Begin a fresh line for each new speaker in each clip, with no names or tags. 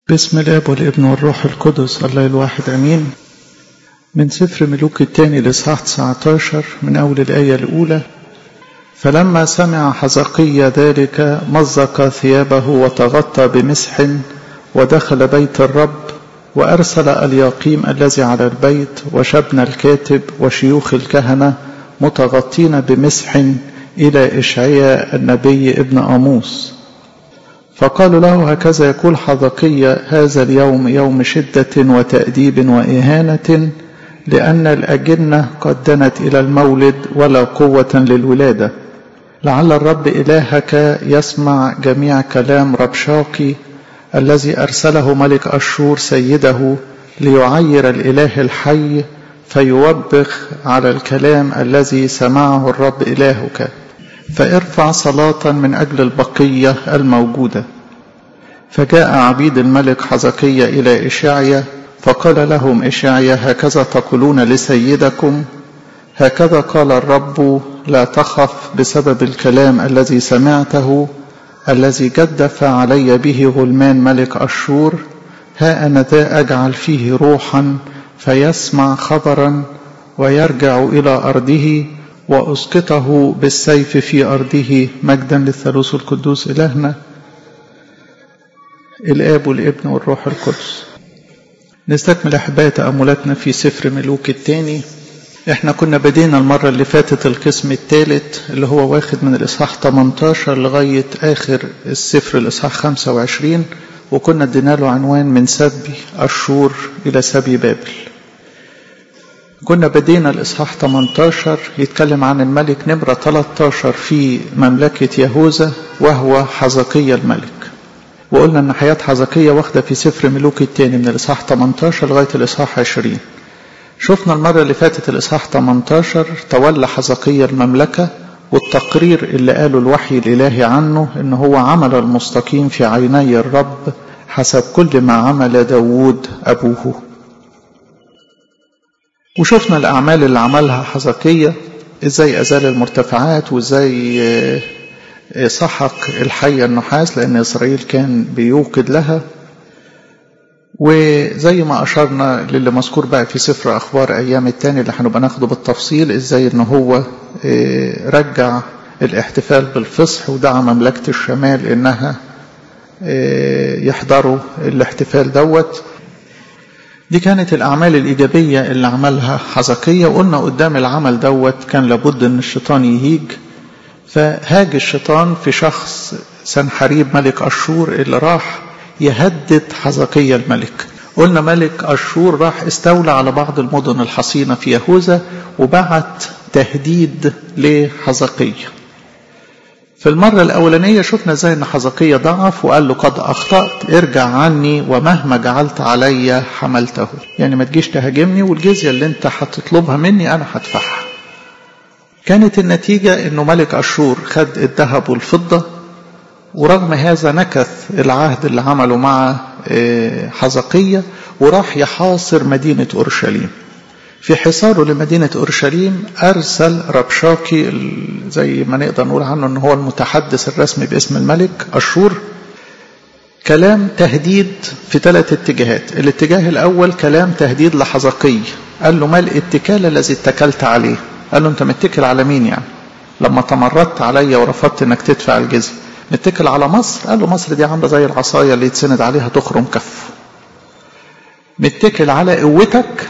باسم الاب والابن والروح القدس الله الواحد امين من سفر ملوك الثاني الاصحاح 19 من اول الايه الاولى فلما سمع حزقيا ذلك مزق ثيابه وتغطى بمسح ودخل بيت الرب وارسل الياقيم الذي على البيت وشبن الكاتب وشيوخ الكهنه متغطين بمسح الى اشعياء النبي ابن اموس فقالوا له هكذا يقول حذقية هذا اليوم يوم شدة وتأديب وإهانة لأن الأجنة قد دنت إلى المولد ولا قوة للولادة لعل الرب إلهك يسمع جميع كلام ربشاقي الذي أرسله ملك أشور سيده ليعير الإله الحي فيوبخ على الكلام الذي سمعه الرب إلهك فارفع صلاة من أجل البقية الموجودة فجاء عبيد الملك حزقية إلى إشعيا فقال لهم إشعيا هكذا تقولون لسيدكم هكذا قال الرب لا تخف بسبب الكلام الذي سمعته الذي جدف علي به غلمان ملك أشور ها أنا ذا أجعل فيه روحا فيسمع خبرا ويرجع إلى أرضه وأسقطه بالسيف في أرضه مجدا للثالوث القدوس إلهنا الآب والابن والروح القدس نستكمل أحباء تأملاتنا في سفر ملوك الثاني احنا كنا بدينا المرة اللي فاتت القسم الثالث اللي هو واخد من الإصحاح 18 لغاية آخر السفر الإصحاح 25 وكنا ادينا له عنوان من سبي أشور إلى سبي بابل كنا بدينا الإصحاح 18 يتكلم عن الملك نمرة 13 في مملكة يهوذا وهو حزقية الملك وقلنا أن حياة حزقية واخدة في سفر ملوك الثاني من الإصحاح 18 لغاية الإصحاح 20 شفنا المرة اللي فاتت الإصحاح 18 تولى حزقية المملكة والتقرير اللي قاله الوحي الإلهي عنه إن هو عمل المستقيم في عيني الرب حسب كل ما عمل داوود أبوه وشفنا الأعمال اللي عملها حزقية إزاي أزال المرتفعات وإزاي سحق الحية النحاس لأن إسرائيل كان بيوقد لها وزي ما أشرنا للي مذكور بقى في سفر أخبار أيام التاني اللي هنبقى ناخده بالتفصيل إزاي إن هو رجع الاحتفال بالفصح ودعا مملكة الشمال إنها يحضروا الاحتفال دوت دي كانت الأعمال الإيجابية اللي عملها حزقية وقلنا قدام العمل دوت كان لابد أن الشيطان يهيج فهاج الشيطان في شخص سنحريب ملك أشور اللي راح يهدد حزقية الملك قلنا ملك أشور راح استولى على بعض المدن الحصينة في يهوذا وبعت تهديد لحزقية في المرة الأولانية شفنا ازاي ان حزقية ضعف وقال له قد أخطأت ارجع عني ومهما جعلت علي حملته يعني ما تجيش تهاجمني والجزية اللي انت هتطلبها مني أنا هدفعها كانت النتيجة انه ملك أشور خد الذهب والفضة ورغم هذا نكث العهد اللي عمله مع حزقية وراح يحاصر مدينة أورشليم في حصاره لمدينة أورشليم أرسل ربشاكي زي ما نقدر نقول عنه أنه هو المتحدث الرسمي باسم الملك أشور كلام تهديد في ثلاث اتجاهات الاتجاه الأول كلام تهديد لحزقي قال له ما الاتكال الذي اتكلت عليه قال له أنت متكل على مين يعني لما تمردت عليا ورفضت أنك تدفع الجزية متكل على مصر قال له مصر دي عاملة زي العصاية اللي يتسند عليها تخرم كف متكل على قوتك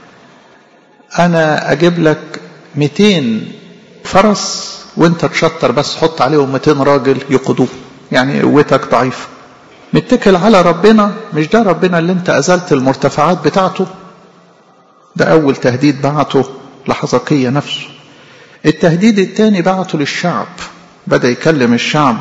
انا اجيب لك 200 فرس وانت تشطر بس حط عليهم 200 راجل يقودوه يعني قوتك ضعيفه متكل على ربنا مش ده ربنا اللي انت ازلت المرتفعات بتاعته ده اول تهديد بعته لحزقية نفسه التهديد الثاني بعته للشعب بدا يكلم الشعب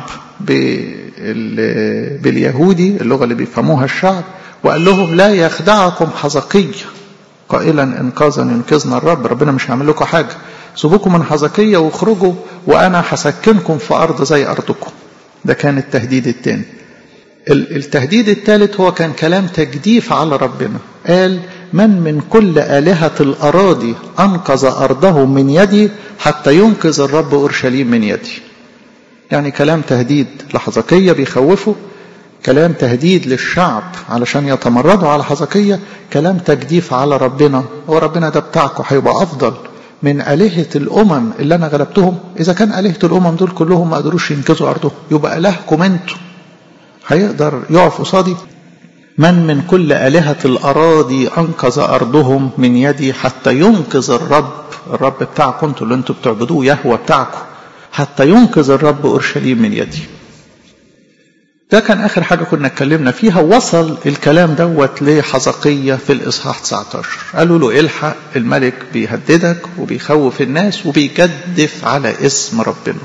باليهودي اللغه اللي بيفهموها الشعب وقال لهم لا يخدعكم حزقيه قائلا انقاذا ينقذنا الرب ربنا مش هيعمل لكم حاجه سيبوكم من حزقية واخرجوا وانا هسكنكم في ارض زي ارضكم ده كان التهديد الثاني التهديد الثالث هو كان كلام تجديف على ربنا قال من من كل آلهة الأراضي أنقذ أرضه من يدي حتى ينقذ الرب أورشليم من يدي يعني كلام تهديد لحظكية بيخوفه كلام تهديد للشعب علشان يتمردوا على حزقية كلام تجديف على ربنا هو ربنا ده بتاعكم هيبقى أفضل من آلهة الأمم اللي أنا غلبتهم إذا كان آلهة الأمم دول كلهم ما قدروش ينقذوا أرضهم يبقى إلهكم أنتوا هيقدر يقف قصادي من من كل آلهة الأراضي أنقذ أرضهم من يدي حتى ينقذ الرب الرب بتاعكم انتوا اللي انتوا بتعبدوه يهوى بتاعكم حتى ينقذ الرب أورشليم من يدي ده كان آخر حاجة كنا اتكلمنا فيها وصل الكلام دوت لحزقية في الإصحاح 19 قالوا له الحق الملك بيهددك وبيخوف الناس وبيجدف على اسم ربنا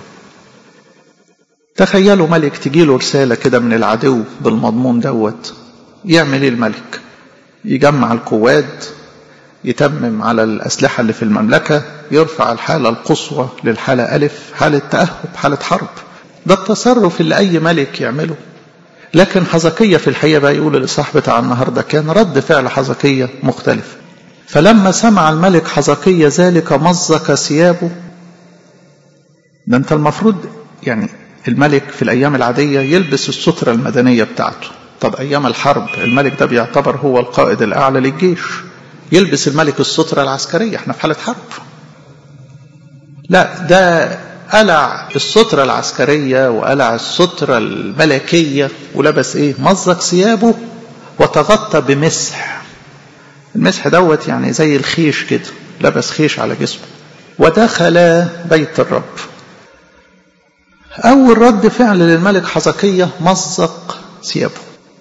تخيلوا ملك تجيله رسالة كده من العدو بالمضمون دوت يعمل ايه الملك يجمع القوات يتمم على الأسلحة اللي في المملكة يرفع الحالة القصوى للحالة ألف حالة تأهب حالة حرب ده التصرف اللي أي ملك يعمله لكن حزقية في الحقيقة بقى يقول الإصحاح بتاع النهاردة كان رد فعل حزقية مختلف فلما سمع الملك حزقية ذلك مزق ثيابه ده أنت المفروض يعني الملك في الأيام العادية يلبس السترة المدنية بتاعته طب أيام الحرب الملك ده بيعتبر هو القائد الأعلى للجيش يلبس الملك السترة العسكرية احنا في حالة حرب لا ده قلع السترة العسكرية وقلع السترة الملكية ولبس ايه مزق ثيابه وتغطى بمسح المسح دوت يعني زي الخيش كده لبس خيش على جسمه ودخل بيت الرب أول رد فعل للملك حزقية مزق ثيابه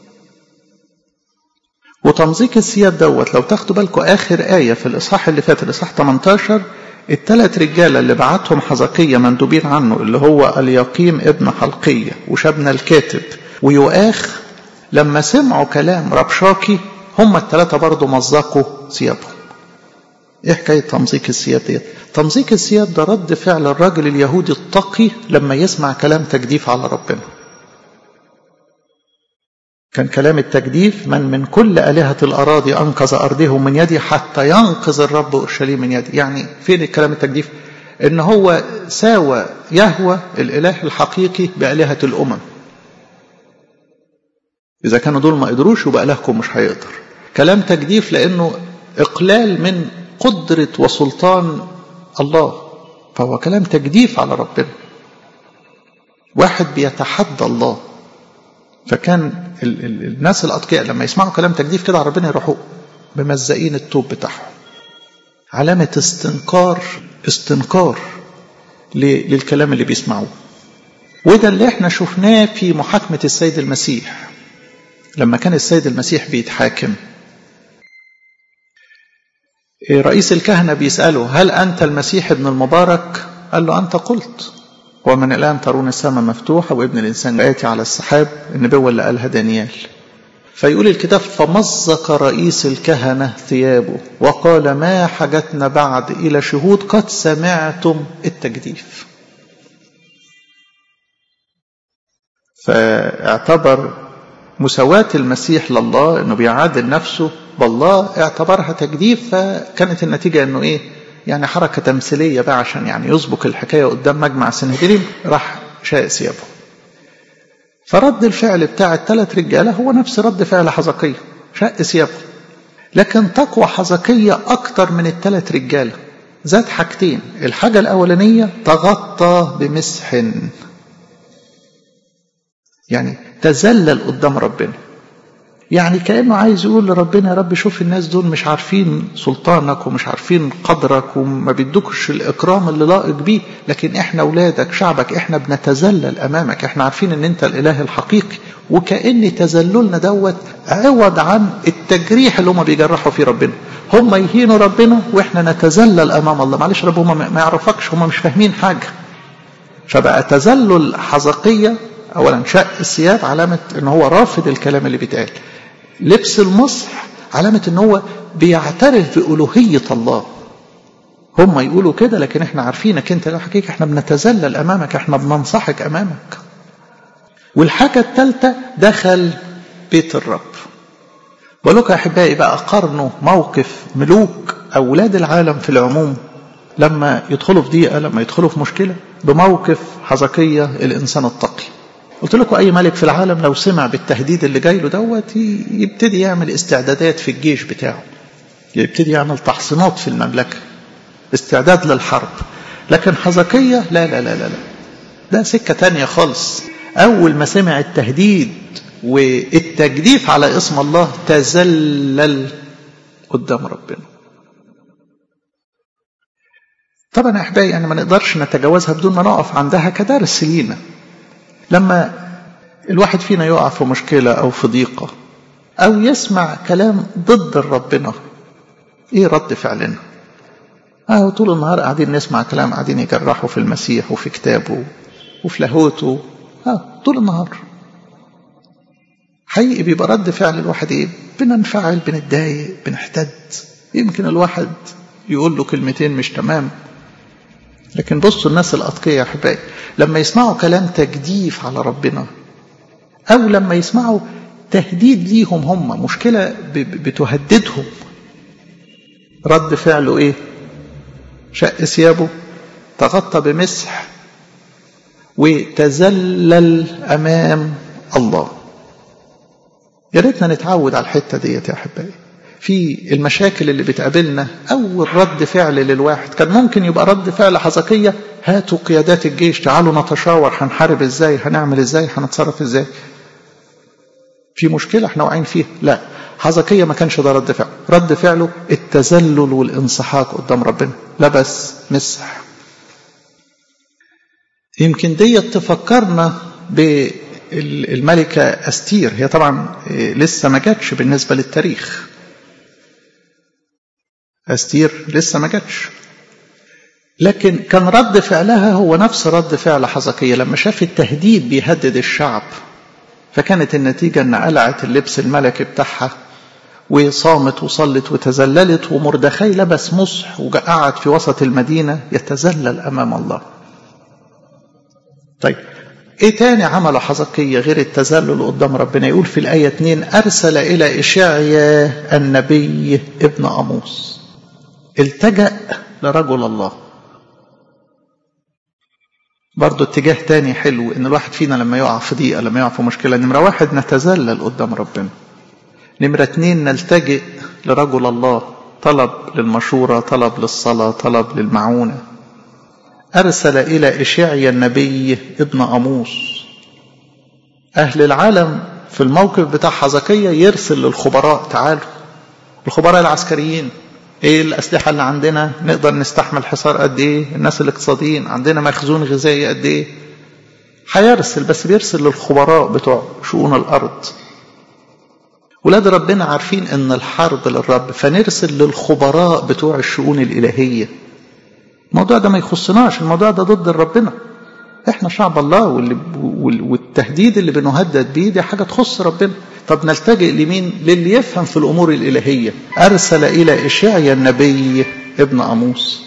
وتمزيق الثياب دوت لو تاخدوا بالكم آخر آية في الإصحاح اللي فات الإصحاح 18 الثلاث رجالة اللي بعتهم حزقية مندوبين عنه اللي هو اليقيم ابن حلقية وشبنا الكاتب ويؤاخ لما سمعوا كلام ربشاكي هم الثلاثة برضه مزقوا ثيابهم ايه حكاية تمزيق الثياب ديت؟ تمزيق الثياب ده رد فعل الراجل اليهودي التقي لما يسمع كلام تجديف على ربنا. كان كلام التجديف من من كل آلهة الأراضي أنقذ أرضه من يدي حتى ينقذ الرب أورشليم من يدي يعني فين الكلام التجديف إن هو ساوى يهوى الإله الحقيقي بآلهة الأمم إذا كانوا دول ما قدروش يبقى إلهكم مش هيقدر كلام تجديف لأنه إقلال من قدرة وسلطان الله فهو كلام تجديف على ربنا واحد بيتحدى الله فكان ال ال الناس الأتقياء لما يسمعوا كلام تجديف كده على ربنا يروحوا بمزقين التوب بتاعهم علامة استنكار استنكار للكلام اللي بيسمعوه وده اللي احنا شفناه في محاكمة السيد المسيح لما كان السيد المسيح بيتحاكم رئيس الكهنة بيسأله هل أنت المسيح ابن المبارك قال له أنت قلت ومن الآن ترون السماء مفتوحة وابن الإنسان آتي على السحاب النبوة اللي قالها دانيال فيقول الكتاب فمزق رئيس الكهنة ثيابه وقال ما حاجتنا بعد إلى شهود قد سمعتم التجديف فاعتبر مساواة المسيح لله انه بيعادل نفسه بالله اعتبرها تجديف فكانت النتيجة انه ايه يعني حركة تمثيلية بقى عشان يعني يسبق الحكاية قدام مجمع سنهدريم راح شاء ثيابه فرد الفعل بتاع الثلاث رجالة هو نفس رد فعل حزقية شق ثيابه لكن تقوى حزقية أكتر من الثلاث رجالة ذات حاجتين الحاجة الأولانية تغطى بمسح يعني تذلل قدام ربنا يعني كأنه عايز يقول لربنا يا رب شوف الناس دول مش عارفين سلطانك ومش عارفين قدرك وما بيدوكش الإكرام اللي لائق بيه لكن احنا أولادك شعبك احنا بنتذلل أمامك احنا عارفين ان انت الإله الحقيقي وكأن تذللنا دوت عوض عن التجريح اللي هم بيجرحوا فيه ربنا هم يهينوا ربنا واحنا نتذلل أمام الله معلش رب هم ما يعرفكش هم مش فاهمين حاجة فبقى تذلل حزقية أولا شق الثياب علامة ان هو رافض الكلام اللي بيتقال لبس المصح علامة ان هو بيعترف بألوهية الله هم يقولوا كده لكن احنا عارفينك انت لو حقيقة احنا بنتذلل امامك احنا بننصحك امامك والحاجة الثالثة دخل بيت الرب ولك احبائي بقى قارنوا موقف ملوك اولاد العالم في العموم لما يدخلوا في ضيقة لما يدخلوا في مشكلة بموقف حزقية الانسان التقي قلت لكم أي ملك في العالم لو سمع بالتهديد اللي جاي له دوت يبتدي يعمل استعدادات في الجيش بتاعه يبتدي يعمل تحصينات في المملكة استعداد للحرب لكن حزقية لا لا لا لا لا ده سكة تانية خالص أول ما سمع التهديد والتجديف على اسم الله تزلل قدام ربنا طبعا يا احبائي يعني ما نقدرش نتجاوزها بدون ما نقف عندها كدرس لينا لما الواحد فينا يقع في مشكلة أو في ضيقة أو يسمع كلام ضد ربنا إيه رد فعلنا؟ أهو طول النهار قاعدين نسمع كلام قاعدين يجرحوا في المسيح وفي كتابه وفي لاهوته أه طول النهار حقيقي بيبقى رد فعل الواحد إيه؟ بننفعل بنتضايق بنحتد يمكن الواحد يقول له كلمتين مش تمام لكن بصوا الناس الأتقياء يا أحبائي لما يسمعوا كلام تجديف على ربنا أو لما يسمعوا تهديد ليهم هم مشكلة بتهددهم رد فعله إيه؟ شق ثيابه تغطى بمسح وتذلل أمام الله يا ريتنا نتعود على الحتة ديت يا أحبائي في المشاكل اللي بتقابلنا أول رد فعل للواحد كان ممكن يبقى رد فعل حزقية هاتوا قيادات الجيش تعالوا نتشاور هنحارب ازاي هنعمل ازاي هنتصرف ازاي في مشكلة احنا واقعين فيها لا حزقية ما كانش ده رد فعل رد فعله التذلل والانسحاق قدام ربنا لبس مسح يمكن دي تفكرنا بالملكة أستير هي طبعا لسه ما جاتش بالنسبة للتاريخ أستير لسه ما جاتش لكن كان رد فعلها هو نفس رد فعل حزقية لما شاف التهديد بيهدد الشعب فكانت النتيجة أن قلعت اللبس الملكي بتاعها وصامت وصلت وتذللت ومردخي لبس مصح وقعد في وسط المدينة يتذلل أمام الله طيب ايه تاني عمله حزقية غير التذلل قدام ربنا يقول في الآية 2 أرسل إلى إشعيا النبي ابن أموس التجأ لرجل الله برضه اتجاه تاني حلو ان الواحد فينا لما يقع في ضيقه لما يقع في مشكله نمره واحد نتذلل قدام ربنا نمره اتنين نلتجئ لرجل الله طلب للمشوره طلب للصلاه طلب للمعونه ارسل الى اشعيا النبي ابن اموس اهل العالم في الموقف بتاع حزقية يرسل للخبراء تعالوا الخبراء العسكريين ايه الاسلحه اللي عندنا نقدر نستحمل حصار قد ايه الناس الاقتصاديين عندنا مخزون غذائي قد ايه هيرسل بس بيرسل للخبراء بتوع شؤون الارض ولاد ربنا عارفين ان الحرب للرب فنرسل للخبراء بتوع الشؤون الالهيه الموضوع ده ما يخصناش الموضوع ده ضد ربنا احنا شعب الله واللي والتهديد اللي بنهدد بيه دي حاجه تخص ربنا طب نلتجئ لمين للي يفهم في الامور الالهيه ارسل الى اشعيا النبي ابن اموس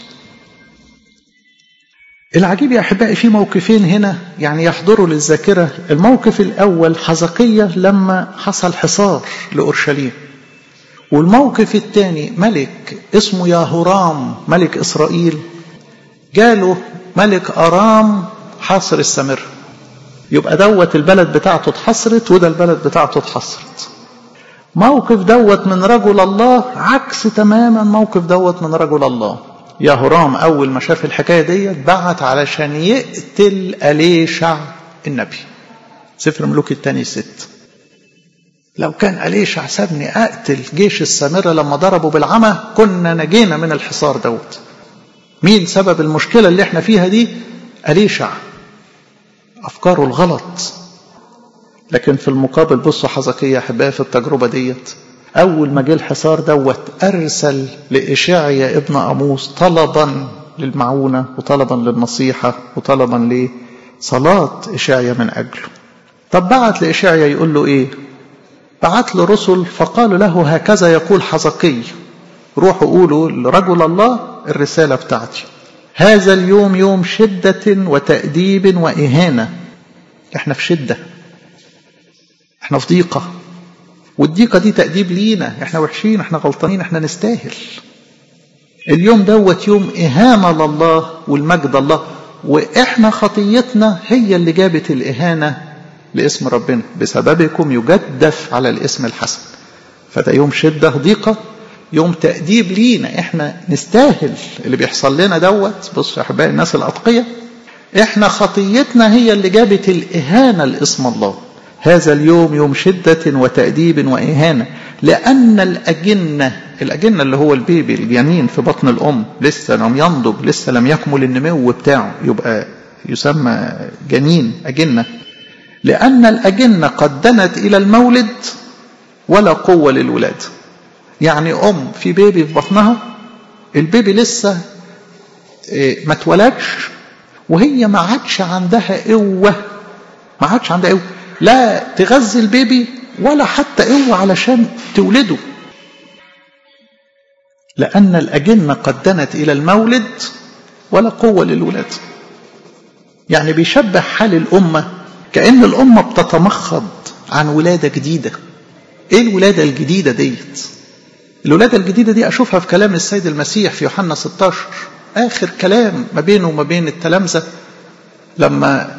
العجيب يا احبائي في موقفين هنا يعني يحضروا للذاكره الموقف الاول حزقيه لما حصل حصار لاورشليم والموقف الثاني ملك اسمه ياهورام ملك اسرائيل جاله ملك ارام حاصر السامره يبقى دوت البلد بتاعته اتحصرت وده البلد بتاعته اتحصرت موقف دوت من رجل الله عكس تماما موقف دوت من رجل الله يا هرام اول ما شاف الحكايه ديت بعت علشان يقتل اليشع النبي سفر ملوك الثاني ست لو كان أليشع سابني أقتل جيش السامرة لما ضربوا بالعمى كنا نجينا من الحصار دوت مين سبب المشكلة اللي احنا فيها دي أليشع أفكاره الغلط لكن في المقابل بصوا حزقية أحبائي في التجربة ديت أول ما جه الحصار دوت أرسل لإشعيا ابن أموس طلبا للمعونة وطلبا للنصيحة وطلبا لصلاة إشعيا من أجله طب بعت لإشعيا يقول له إيه بعت له رسل فقالوا له هكذا يقول حزقي روحوا قولوا لرجل الله الرسالة بتاعتي هذا اليوم يوم شدة وتأديب وإهانة احنا في شدة احنا في ضيقة والضيقة دي تأديب لينا احنا وحشين احنا غلطانين احنا نستاهل اليوم دوت يوم إهانة لله والمجد الله وإحنا خطيتنا هي اللي جابت الإهانة لاسم ربنا بسببكم يجدف على الاسم الحسن فده يوم شدة ضيقة يوم تأديب لينا احنا نستاهل اللي بيحصل لنا دوت بص يا احبائي الناس الأتقية احنا خطيتنا هي اللي جابت الإهانة لاسم الله هذا اليوم يوم شدة وتأديب وإهانة لأن الأجنة الأجنة اللي هو البيبي الجنين في بطن الأم لسه لم ينضج لسه لم يكمل النمو بتاعه يبقى يسمى جنين أجنة لأن الأجنة قد دنت إلى المولد ولا قوة للولادة يعني أم في بيبي في بطنها البيبي لسه ما اتولدش وهي ما عادش عندها قوة ما عادش عندها قوة لا تغذي البيبي ولا حتى قوة علشان تولده لأن الأجنة قد دنت إلى المولد ولا قوة للولادة يعني بيشبه حال الأمة كأن الأمة بتتمخض عن ولادة جديدة إيه الولادة الجديدة ديت الولادة الجديدة دي أشوفها في كلام السيد المسيح في يوحنا 16 آخر كلام ما بينه وما بين التلامذة لما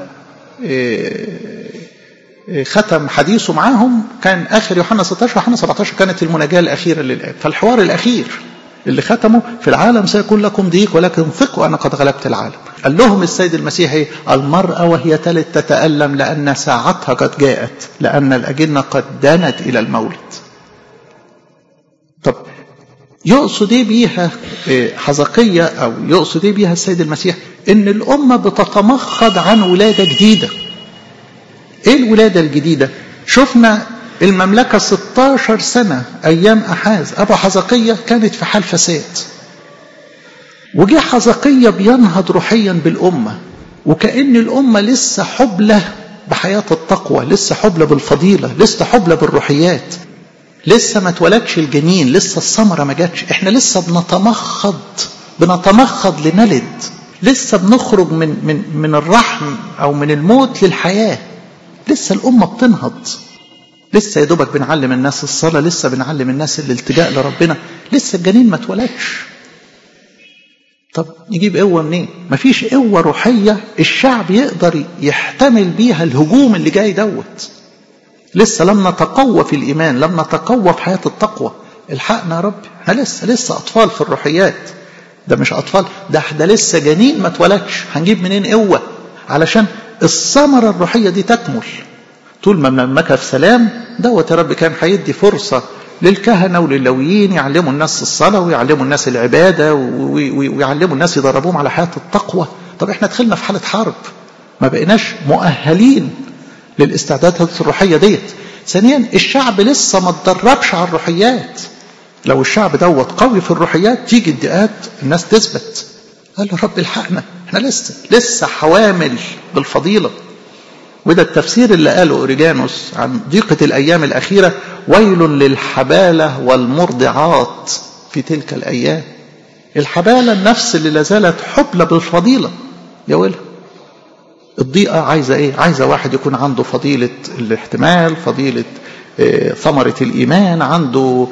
ختم حديثه معاهم كان آخر يوحنا 16 يوحنا 17 كانت المناجاة الأخيرة للآب فالحوار الأخير اللي ختمه في العالم سيكون لكم ضيق ولكن ثقوا أنا قد غلبت العالم قال لهم السيد المسيح ايه المرأة وهي تلد تتألم لأن ساعتها قد جاءت لأن الأجنة قد دانت إلى المولد طب يقصد ايه بيها حزقية أو يقصد ايه بيها السيد المسيح إن الأمة بتتمخض عن ولادة جديدة ايه الولادة الجديدة شفنا المملكة 16 سنة أيام أحاز أبو حزقية كانت في حال فساد وجه حزقية بينهض روحيا بالأمة وكأن الأمة لسه حبلة بحياة التقوى لسه حبلة بالفضيلة لسه حبلة بالروحيات لسه ما اتولدش الجنين لسه الثمرة ما جاتش احنا لسه بنتمخض بنتمخض لنلد لسه بنخرج من من من الرحم او من الموت للحياه لسه الامه بتنهض لسه يا دوبك بنعلم الناس الصلاه لسه بنعلم الناس الالتجاء لربنا لسه الجنين ما اتولدش طب نجيب قوه منين مفيش قوه روحيه الشعب يقدر يحتمل بيها الهجوم اللي جاي دوت لسه لم نتقوى في الايمان لم نتقوى في حياه التقوى الحقنا يا رب احنا لسه لسه اطفال في الروحيات ده مش اطفال ده احنا لسه جنين ما اتولدش هنجيب منين قوه علشان الثمره الروحيه دي تكمل طول ما المملكه في سلام دوت يا رب كان هيدي فرصه للكهنه وللويين يعلموا الناس الصلاه ويعلموا الناس العباده ويعلموا الناس يدربوهم على حياه التقوى طب احنا دخلنا في حاله حرب ما بقيناش مؤهلين للاستعدادات الروحيه ديت ثانيا الشعب لسه ما اتدربش على الروحيات لو الشعب دوت قوي في الروحيات تيجي الدقات الناس تثبت قال له رب الحقنا احنا لسه لسه حوامل بالفضيله وده التفسير اللي قاله اوريجانوس عن ضيقه الايام الاخيره ويل للحباله والمرضعات في تلك الايام الحباله النفس اللي لازالت حبلى بالفضيله يا ويلها الضيقه عايزه ايه عايزه واحد يكون عنده فضيله الاحتمال فضيله ثمرة الإيمان عنده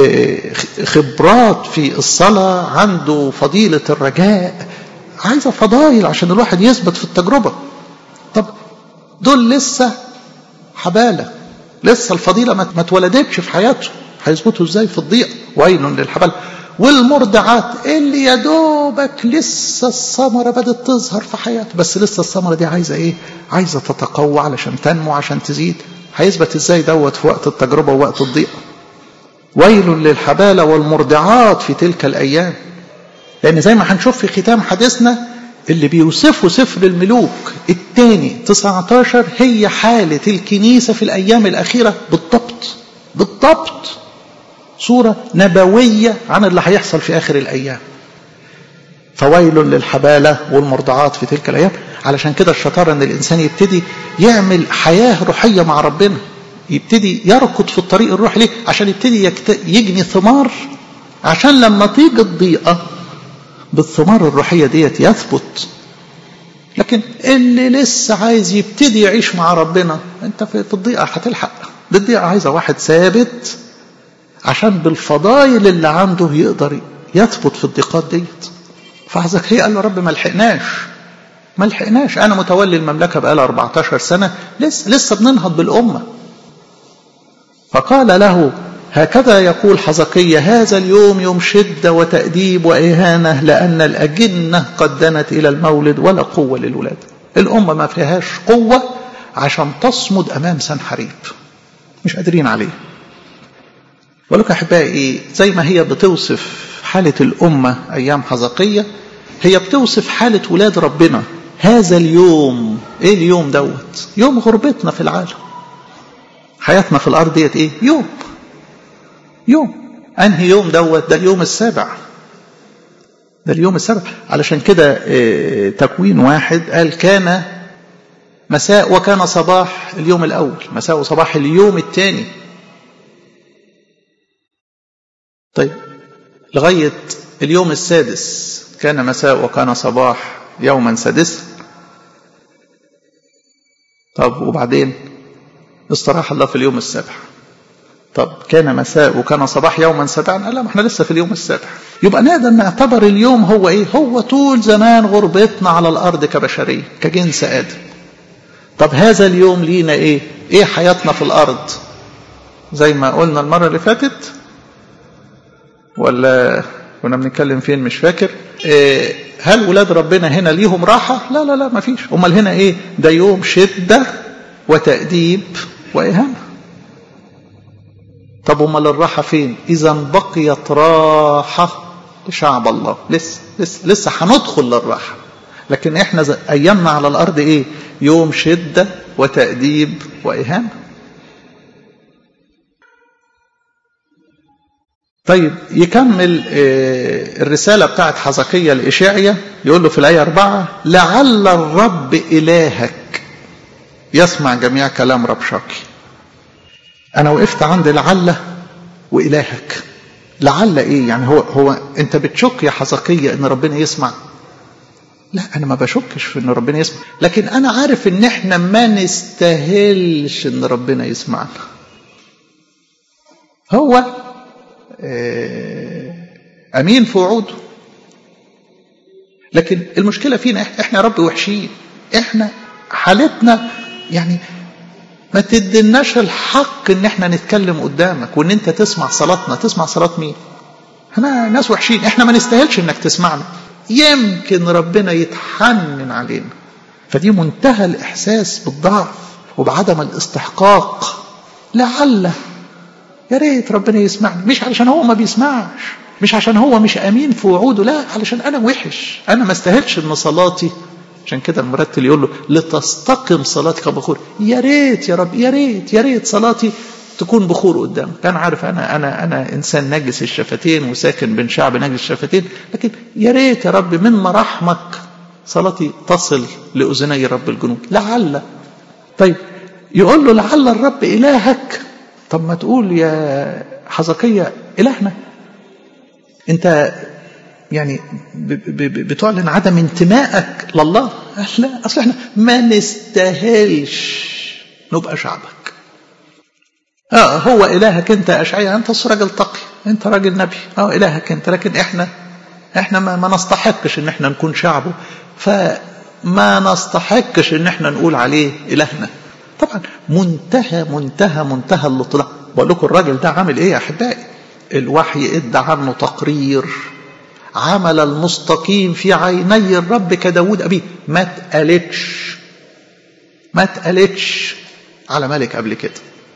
خبرات في الصلاة عنده فضيلة الرجاء عايزة فضائل عشان الواحد يثبت في التجربة طب دول لسه حبالة لسه الفضيلة ما اتولدتش في حياته هيثبتوا ازاي في الضيق ويل للحبالة والمرضعات اللي يا دوبك لسه الثمرة بدأت تظهر في حياته بس لسه الثمرة دي عايزة ايه عايزة تتقوى علشان تنمو عشان تزيد هيثبت ازاي دوت في وقت التجربة ووقت الضيق ويل للحبالة والمرضعات في تلك الأيام لأن زي ما هنشوف في ختام حديثنا اللي بيوصفه سفر الملوك الثاني 19 هي حالة الكنيسة في الأيام الأخيرة بالضبط بالضبط صورة نبوية عن اللي هيحصل في آخر الأيام فويل للحبالة والمرضعات في تلك الأيام علشان كده الشطارة أن الإنسان يبتدي يعمل حياة روحية مع ربنا يبتدي يركض في الطريق الروحي ليه عشان يبتدي يكت... يجني ثمار عشان لما تيجي الضيقة بالثمار الروحية ديت يثبت لكن اللي لسه عايز يبتدي يعيش مع ربنا انت في الضيقة هتلحق دي الضيقة عايزة واحد ثابت عشان بالفضايل اللي عنده يقدر يثبت في الضيقات ديت فحزكريا قال له رب ما لحقناش ما لحقناش انا متولي المملكه بقالها 14 سنه لسه لسه بننهض بالامه فقال له هكذا يقول حزقية هذا اليوم يوم شدة وتأديب وإهانة لأن الأجنة قد دنت إلى المولد ولا قوة للولادة الأمة ما فيهاش قوة عشان تصمد أمام سنحريب مش قادرين عليه ولك أحبائي زي ما هي بتوصف حالة الأمة أيام حزقية هي بتوصف حالة ولاد ربنا هذا اليوم ايه اليوم دوت يوم غربتنا في العالم حياتنا في الارض ديت ايه يوم يوم انهي يوم دوت ده اليوم السابع ده اليوم السابع علشان كده اه تكوين واحد قال كان مساء وكان صباح اليوم الاول مساء وصباح اليوم الثاني طيب لغايه اليوم السادس كان مساء وكان صباح يوما سادسا طب وبعدين استراح الله في اليوم السابع طب كان مساء وكان صباح يوما سابعا لا ما احنا لسه في اليوم السابع يبقى نقدر نعتبر اليوم هو ايه هو طول زمان غربتنا على الارض كبشريه كجنس ادم طب هذا اليوم لينا ايه ايه حياتنا في الارض زي ما قلنا المره اللي فاتت ولا كنا بنتكلم فين مش فاكر إيه هل ولاد ربنا هنا ليهم راحة لا لا لا ما فيش امال هنا ايه ده يوم شدة وتأديب وإهانة طب امال الراحة فين اذا بقيت راحة لشعب الله لسه لسه لسه هندخل للراحة لكن احنا ايامنا على الارض ايه يوم شدة وتأديب وإهانة طيب يكمل الرسالة بتاعت حزقية لإشاعية يقول له في الآية أربعة لعل الرب إلهك يسمع جميع كلام ربشاكي أنا وقفت عند لعل وإلهك لعل إيه يعني هو هو أنت بتشك يا حزقية إن ربنا يسمع لا أنا ما بشكش في إن ربنا يسمع لكن أنا عارف إن إحنا ما نستاهلش إن ربنا يسمعنا هو امين في وعوده لكن المشكله فينا احنا يا رب وحشين احنا حالتنا يعني ما تدناش الحق ان احنا نتكلم قدامك وان انت تسمع صلاتنا تسمع صلاه مين احنا ناس وحشين احنا ما نستاهلش انك تسمعنا يمكن ربنا يتحنن علينا فدي منتهى الاحساس بالضعف وبعدم الاستحقاق لعل يا ريت ربنا يسمعني مش علشان هو ما بيسمعش مش عشان هو مش امين في وعوده لا علشان انا وحش انا ما استاهلش ان صلاتي عشان كده المرتل يقول له لتستقم صلاتك بخور يا ريت يا رب يا ريت يا ريت صلاتي تكون بخور قدامك انا عارف انا انا انا انسان نجس الشفتين وساكن بين شعب نجس الشفتين لكن يا ريت يا رب من مراحمك صلاتي تصل لاذني رب الجنود لعل طيب يقول له لعل الرب الهك طب ما تقول يا حزقية إلهنا أنت يعني بتعلن عدم انتمائك لله لا أصل احنا ما نستاهلش نبقى شعبك اه هو إلهك أنت أشعيا أنت راجل تقي أنت راجل نبي اه إلهك أنت لكن احنا احنا ما, ما نستحقش ان احنا نكون شعبه فما نستحقش ان احنا نقول عليه إلهنا طبعا منتهى منتهى منتهى الاطلاع بقول لكم الراجل ده عامل ايه يا احبائي الوحي ادى عنه تقرير عمل المستقيم في عيني الرب كداود ابيه ما اتقالتش ما اتقالتش على ملك قبل كده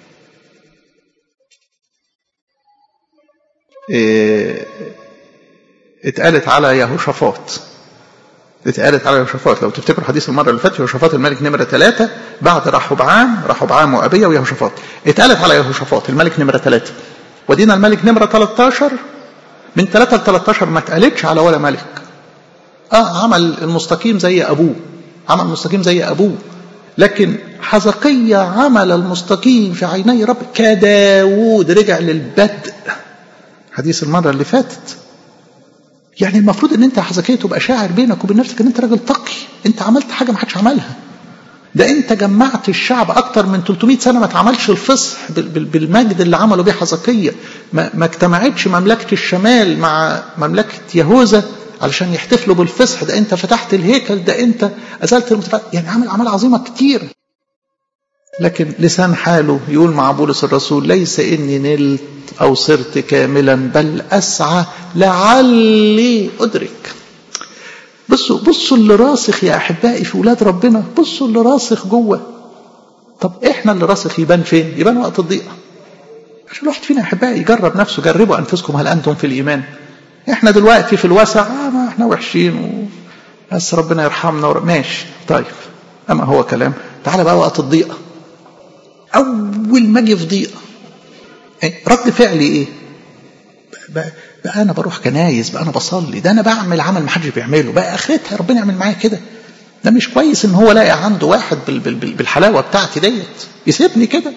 إيه اتقالت على يهوشافاط اتقالت على يهوشافاط لو تفتكروا حديث المره اللي فاتت يهوشافاط الملك نمره ثلاثه بعد رحبعام رحبعام وابيه ويهوشافاط اتقالت على يهوشافاط الملك نمره ثلاثه ودينا الملك نمره 13 من 3 ل 13 ما اتقالتش على ولا ملك اه عمل المستقيم زي ابوه عمل المستقيم زي ابوه لكن حزقية عمل المستقيم في عيني رب كداود رجع للبدء حديث المرة اللي فاتت يعني المفروض ان انت حزكيه تبقى شاعر بينك وبين نفسك ان انت راجل تقي انت عملت حاجه ما حدش عملها ده انت جمعت الشعب اكتر من 300 سنه ما اتعملش الفصح بالمجد اللي عملوا بيه حزقيه ما, ما اجتمعتش مملكه الشمال مع مملكه يهوذا علشان يحتفلوا بالفصح ده انت فتحت الهيكل ده انت ازلت المتفق يعني عمل اعمال عظيمه كتير لكن لسان حاله يقول مع بولس الرسول ليس اني نلت او صرت كاملا بل اسعى لعلي ادرك بصوا بصوا اللي راسخ يا احبائي في ولاد ربنا بصوا اللي راسخ جوه طب احنا اللي راسخ يبان فين يبان وقت الضيقه عشان الواحد فينا يا احبائي يجرب نفسه جربوا انفسكم هل انتم في الايمان احنا دلوقتي في الوسع آه ما احنا وحشين و... بس ربنا يرحمنا ور... ماشي طيب اما هو كلام تعالى بقى وقت الضيقه اول ما اجي في ضيقه رد فعلي ايه بقى, بقى انا بروح كنايس بقى انا بصلي ده انا بعمل عمل ما حدش بيعمله بقى اخرتها ربنا يعمل معايا كده ده مش كويس ان هو لاقي عنده واحد بال بال بالحلاوه بتاعتي ديت يسيبني كده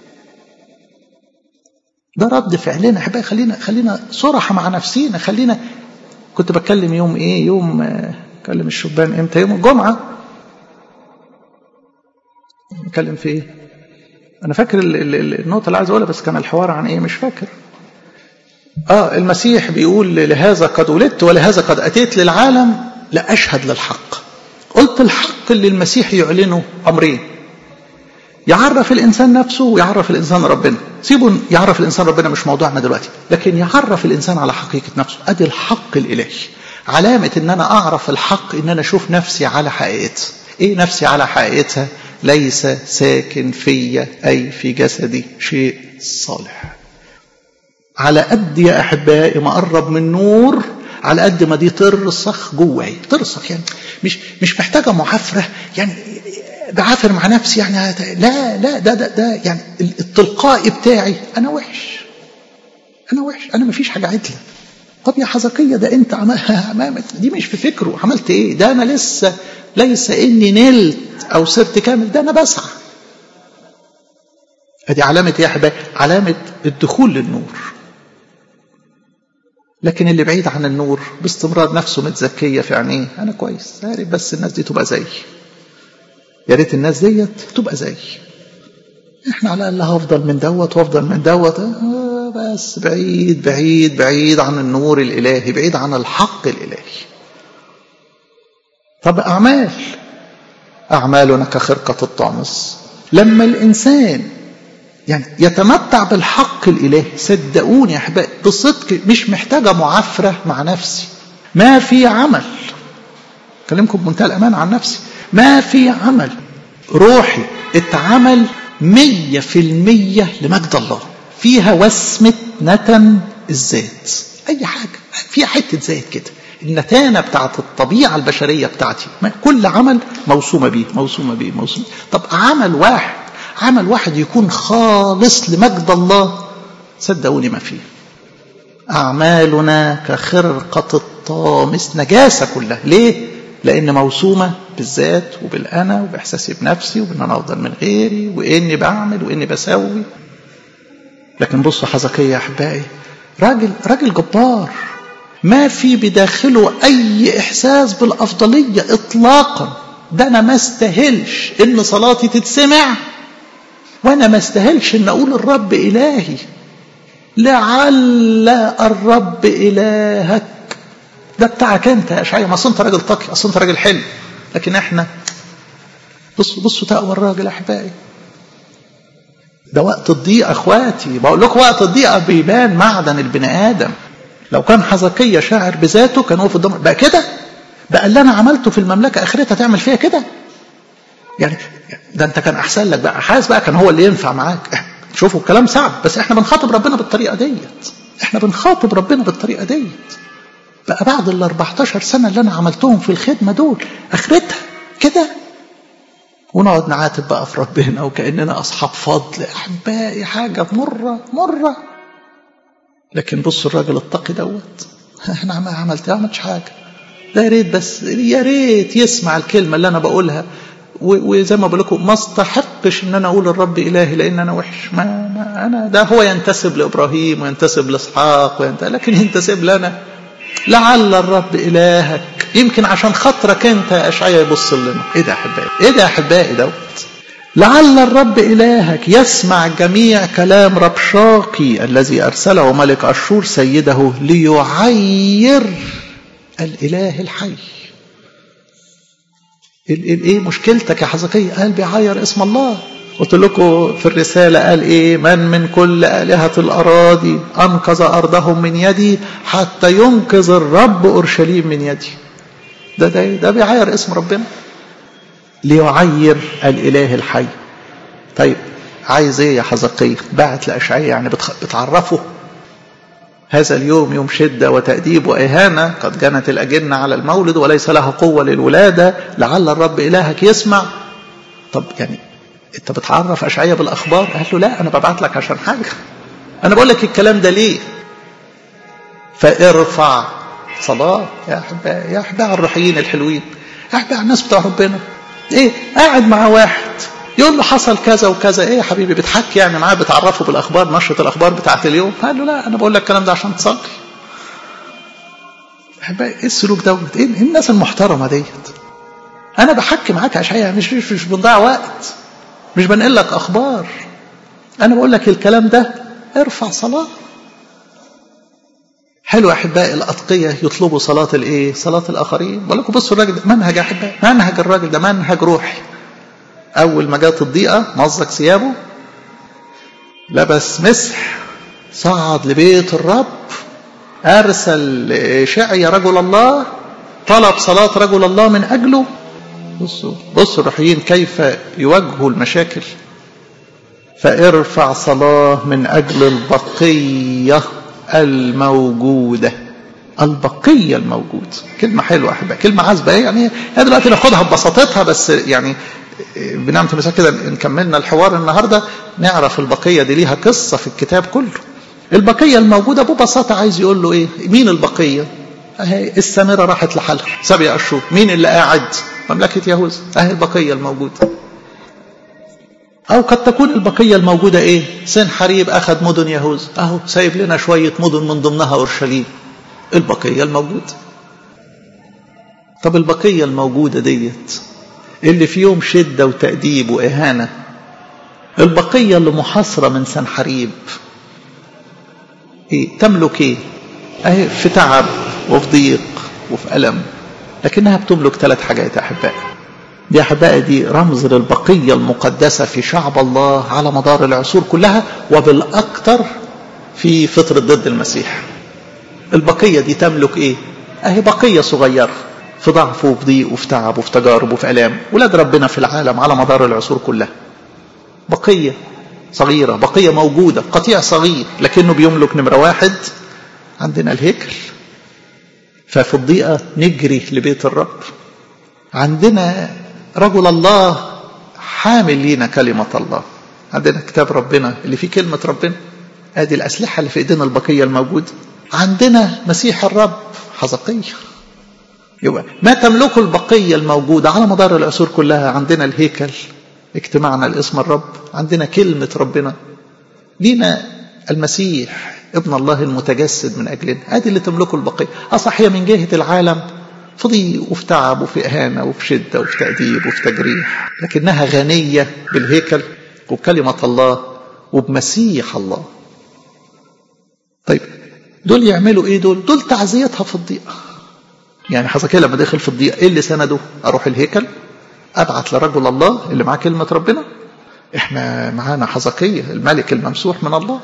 ده رد فعلنا احبائي خلينا خلينا صراحه مع نفسينا خلينا كنت بتكلم يوم ايه يوم اكلم الشبان امتى يوم الجمعه بتكلم في ايه انا فاكر النقطه اللي عايز اقولها بس كان الحوار عن ايه مش فاكر اه المسيح بيقول لهذا قد ولدت ولهذا قد اتيت للعالم لاشهد للحق قلت الحق اللي المسيح يعلنه امرين يعرف الانسان نفسه ويعرف الانسان ربنا سيبوا يعرف الانسان ربنا مش موضوعنا دلوقتي لكن يعرف الانسان على حقيقه نفسه ادي الحق الالهي علامه ان انا اعرف الحق ان انا اشوف نفسي على حقيقتها ايه نفسي على حقيقتها ليس ساكن في اي في جسدي شيء صالح على قد يا احبائي ما قرب من نور على قد ما دي ترسخ جواي ترسخ يعني مش مش محتاجه معافره يعني بعافر مع نفسي يعني لا لا ده ده ده يعني التلقائي بتاعي انا وحش انا وحش انا ما فيش حاجه عدله طب يا حزقية ده انت عمامك دي مش في فكره عملت ايه ده انا لسه ليس اني نلت او صرت كامل ده انا بسعى ادي علامة ايه يا حبايبي علامة الدخول للنور لكن اللي بعيد عن النور باستمرار نفسه متزكية في عينيه انا كويس يا ريت بس الناس دي تبقى زيي يا ريت الناس ديت تبقى زيي احنا على الاقل هفضل من دوت وافضل من دوت آه بس بعيد بعيد بعيد عن النور الالهي بعيد عن الحق الالهي طب اعمال اعمالنا كخرقه الطامس لما الانسان يعني يتمتع بالحق الالهي صدقوني يا احبائي بصدق مش محتاجه معافره مع نفسي ما في عمل اكلمكم بمنتهى الامان عن نفسي ما في عمل روحي اتعمل مية في المية لمجد الله فيها وسمة نتن الذات أي حاجة فيها حتة ذات كده النتانة بتاعت الطبيعة البشرية بتاعتي كل عمل موسومة بيه موسومة بيه موسومة طب عمل واحد عمل واحد يكون خالص لمجد الله صدقوني ما فيه أعمالنا كخرقة الطامس نجاسة كلها ليه؟ لأن موسومة بالذات وبالأنا وبإحساسي بنفسي وبإن أنا أفضل من غيري وإني بعمل وإني بسوي لكن بصوا حزقية يا أحبائي راجل راجل جبار ما في بداخله أي إحساس بالأفضلية إطلاقا ده أنا ما استاهلش إن صلاتي تتسمع وأنا ما استاهلش إن أقول الرب إلهي لعل الرب إلهك ده بتاعك انت يا اشعياء ما اصل انت راجل تقي اصل انت راجل حلو لكن احنا بصوا بصوا تقوى الراجل احبائي ده وقت الضيقه اخواتي بقول لكم وقت الضيقه بيبان معدن البني ادم لو كان حزقية شاعر بذاته كان هو في الضمر بقى كده بقى اللي انا عملته في المملكه اخرتها تعمل فيها كده يعني ده انت كان احسن لك بقى حاسس بقى كان هو اللي ينفع معاك شوفوا الكلام صعب بس احنا بنخاطب ربنا بالطريقه ديت احنا بنخاطب ربنا بالطريقه ديت بقى بعد ال 14 سنة اللي أنا عملتهم في الخدمة دول آخرتها كده ونقعد نعاتب بقى في ربنا وكأننا أصحاب فضل أحبائي حاجة مرة مرة لكن بصوا الراجل التقي دوت أنا ما عملت ما عملتش حاجة ده يا ريت بس يا ريت يسمع الكلمة اللي أنا بقولها وزي ما بقول لكم ما استحقش ان انا اقول الرب الهي لان انا وحش ما, ما انا ده هو ينتسب لابراهيم وينتسب لاسحاق وينتسب لكن ينتسب لنا لعل الرب إلهك يمكن عشان خاطرك أنت يا أشعيا يبص لنا إيه ده يا أحبائي إيه ده يا أحبائي دوت لعل الرب إلهك يسمع جميع كلام ربشاقي الذي أرسله ملك أشور سيده ليعير الاله الحي ايه مشكلتك يا حزقية قال بيعاير اسم الله قلت لكم في الرسالة قال ايه من من كل آلهة الأراضي أنقذ أرضهم من يدي حتى ينقذ الرب أورشليم من يدي ده ده ده بيعاير اسم ربنا ليعير الإله الحي طيب عايز ايه يا حزقية بعت لأشعية يعني بتعرفه هذا اليوم يوم شدة وتأديب وإهانة قد جنت الأجنة على المولد وليس لها قوة للولادة لعل الرب إلهك يسمع طب يعني أنت بتعرف أشعية بالأخبار قال له لا أنا ببعت لك عشان حاجة أنا بقول لك الكلام ده ليه فارفع صلاة يا أحباء يا أحباء الروحيين الحلوين يا أحباء الناس بتوع ربنا إيه قاعد مع واحد يقول له حصل كذا وكذا ايه يا حبيبي بتحكي يعني معاه بتعرفه بالاخبار نشره الاخبار بتاعت اليوم قال له لا انا بقول لك الكلام ده عشان تصلي ايه السلوك دوت ايه الناس المحترمه ديت انا بحكي معاك اشعياء مش مش مش بنضيع وقت مش بنقل لك اخبار انا بقول لك الكلام ده ارفع صلاه حلو احبائي الاتقيه يطلبوا صلاه الايه صلاه الاخرين بقول لكم بصوا الراجل ده منهج يا احبائي منهج الراجل ده منهج روحي أول ما جت الضيقة مزق ثيابه لبس مسح صعد لبيت الرب أرسل شعي رجل الله طلب صلاة رجل الله من أجله بصوا بصوا الروحيين كيف يواجهوا المشاكل فارفع صلاة من أجل البقية الموجودة البقية الموجود كلمة حلوة أحبها كلمة عذبة يعني هي دلوقتي ناخدها ببساطتها بس يعني بنعمة المساء كده إن كملنا الحوار النهاردة نعرف البقية دي ليها قصة في الكتاب كله البقية الموجودة ببساطة عايز يقول له إيه مين البقية أهي السامرة راحت لحالها سبع أشهر مين اللي قاعد مملكة يهوذا أهي البقية الموجودة أو قد تكون البقية الموجودة إيه سنحريب أخذ مدن يهوذا أهو سايب لنا شوية مدن من ضمنها أورشليم البقية الموجودة طب البقية الموجودة ديت اللي في يوم شدة وتأديب وإهانة البقية اللي محاصرة من سنحريب إيه تملك إيه أهي في تعب وفي ضيق وفي ألم لكنها بتملك ثلاث حاجات يا أحبائي دي أحبائي دي رمز للبقية المقدسة في شعب الله على مدار العصور كلها وبالأكثر في فترة ضد المسيح البقية دي تملك إيه أهي بقية صغيرة في ضعف وفي ضيق وفي تعب وفي تجارب وفي ألام ولاد ربنا في العالم على مدار العصور كلها بقية صغيرة بقية موجودة قطيع صغير لكنه بيملك نمرة واحد عندنا الهيكل ففي الضيقة نجري لبيت الرب عندنا رجل الله حامل لينا كلمة الله عندنا كتاب ربنا اللي فيه كلمة ربنا ادي الأسلحة اللي في ايدينا البقية الموجودة عندنا مسيح الرب حزقية يبقى ما تملكه البقية الموجودة على مدار العصور كلها عندنا الهيكل اجتماعنا لاسم الرب عندنا كلمة ربنا لينا المسيح ابن الله المتجسد من أجلنا هذه اللي تملكه البقية أصح هي من جهة العالم في ضيق وفي تعب وفي إهانة وفي شدة وفي تأديب وفي تجريح لكنها غنية بالهيكل وبكلمة الله وبمسيح الله طيب دول يعملوا ايه دول دول تعزيتها في الضيقه يعني حزقيا لما دخل في الضيقه ايه اللي سنده اروح الهيكل ابعت لرجل الله اللي معاه كلمه ربنا احنا معانا حزقية الملك الممسوح من الله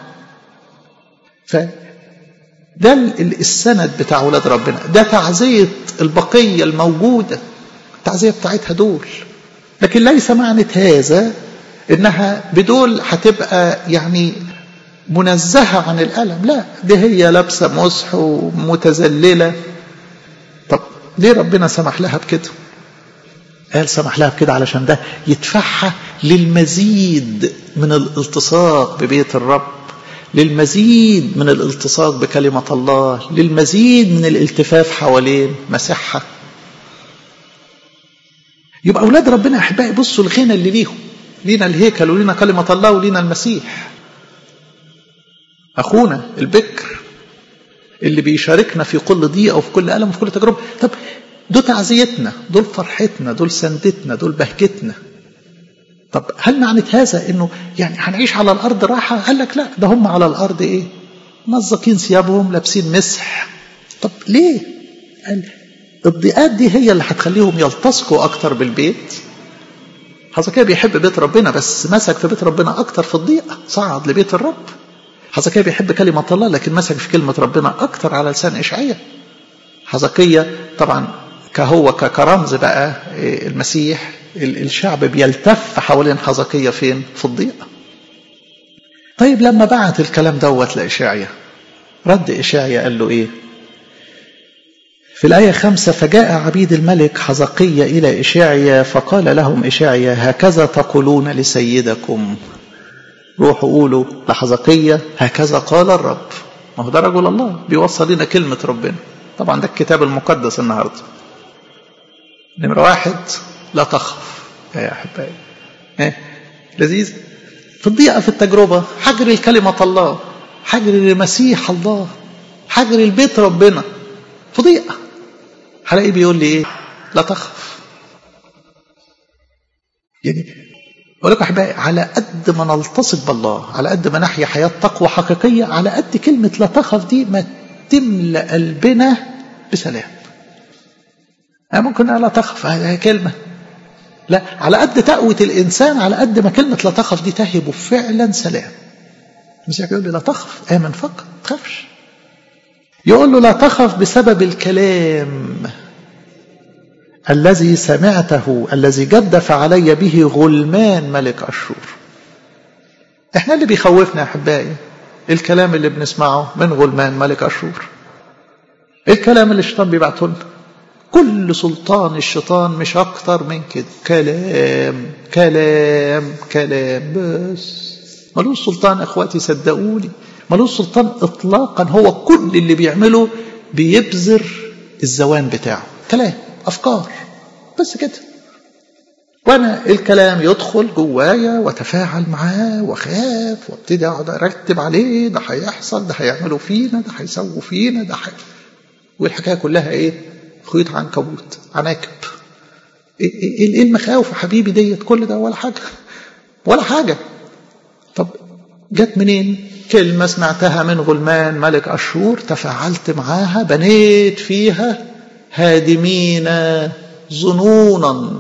ف ده السند بتاع ولاد ربنا ده تعزية البقية الموجودة التعزية بتاعتها دول لكن ليس معنى هذا انها بدول هتبقى يعني منزهة عن الألم لا دي هي لابسة مسح ومتذللة طب ليه ربنا سمح لها بكده قال سمح لها بكده علشان ده يدفعها للمزيد من الالتصاق ببيت الرب للمزيد من الالتصاق بكلمة الله للمزيد من الالتفاف حوالين مسيحها يبقى أولاد ربنا أحبائي بصوا الغنى اللي ليهم لينا الهيكل ولينا كلمة الله ولينا المسيح أخونا البكر اللي بيشاركنا في كل ضيقة وفي كل ألم وفي كل تجربة طب دول تعزيتنا دول فرحتنا دول سندتنا دول بهجتنا طب هل معنى هذا انه يعني هنعيش على الارض راحه قال لك لا ده هم على الارض ايه مزقين ثيابهم لابسين مسح طب ليه قال الضيقات دي هي اللي هتخليهم يلتصقوا اكتر بالبيت حزقيا بيحب بيت ربنا بس مسك في بيت ربنا اكتر في الضيقه صعد لبيت الرب حزقيا بيحب كلمه الله لكن مسك في كلمه ربنا اكتر على لسان اشعياء حزقيا طبعا كهو كرمز بقى المسيح الشعب بيلتف حوالين حزقيا فين في الضيقه طيب لما بعت الكلام دوت لإشاعية رد إشاعية قال له إيه في الآية خمسة فجاء عبيد الملك حزقية إلى إشاعية فقال لهم إشاعية هكذا تقولون لسيدكم روحوا قولوا لحزقية هكذا قال الرب ما هو ده رجل الله بيوصل لنا كلمة ربنا طبعا ده الكتاب المقدس النهاردة نمرة واحد لا تخف يا أحبائي إيه؟ لذيذ في الضيقة في التجربة حجر الكلمة الله حجر المسيح الله حجر البيت ربنا في ضيقة هلاقيه بيقول لي ايه لا تخف يعني بقول لكم احبائي على قد ما نلتصق بالله على قد ما نحيا حياه تقوى حقيقيه على قد كلمه لا تخف دي ما تملا قلبنا بسلام يعني ممكن لا تخف هذه كلمه لا على قد تقوى الانسان على قد ما كلمه لا تخف دي تهب فعلا سلام المسيح يقول لي لا تخف امن فقط ما تخافش يقول له لا تخف بسبب الكلام الذي سمعته الذي جدف علي به غلمان ملك أشور احنا اللي بيخوفنا يا احبائي الكلام اللي بنسمعه من غلمان ملك أشور الكلام اللي الشيطان بيبعته لنا كل سلطان الشيطان مش اكتر من كده كلام كلام كلام بس ملوش سلطان اخواتي صدقوني ملوش سلطان اطلاقا هو كل اللي بيعمله بيبذر الزوان بتاعه كلام افكار بس كده وانا الكلام يدخل جوايا واتفاعل معاه واخاف وابتدي اقعد ارتب عليه ده هيحصل ده هيعملوا فينا ده هيسووا فينا ده حي... والحكايه كلها ايه؟ خيوط عنكبوت عناكب ايه, إيه, إيه المخاوف يا حبيبي ديت كل ده ولا حاجه ولا حاجه طب جت منين؟ كلمة سمعتها من غلمان ملك أشور تفاعلت معاها بنيت فيها هادمين ظنونا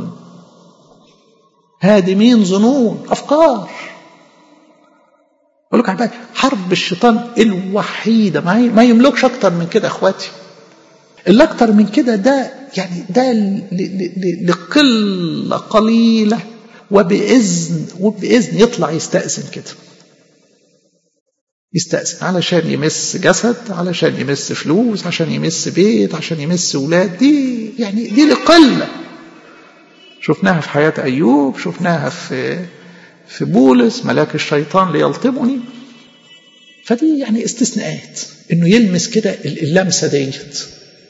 هادمين ظنون أفكار أقول لك حرب الشيطان الوحيدة ما يملكش أكتر من كده أخواتي اللي أكتر من كده ده يعني ده لقلة قليلة وبإذن وبإذن يطلع يستأذن كده يستأذن علشان يمس جسد علشان يمس فلوس عشان يمس بيت عشان يمس ولاد دي يعني دي لقلة شفناها في حياة أيوب شفناها في في بولس ملاك الشيطان ليلطمني فدي يعني استثناءات انه يلمس كده اللمسه ديت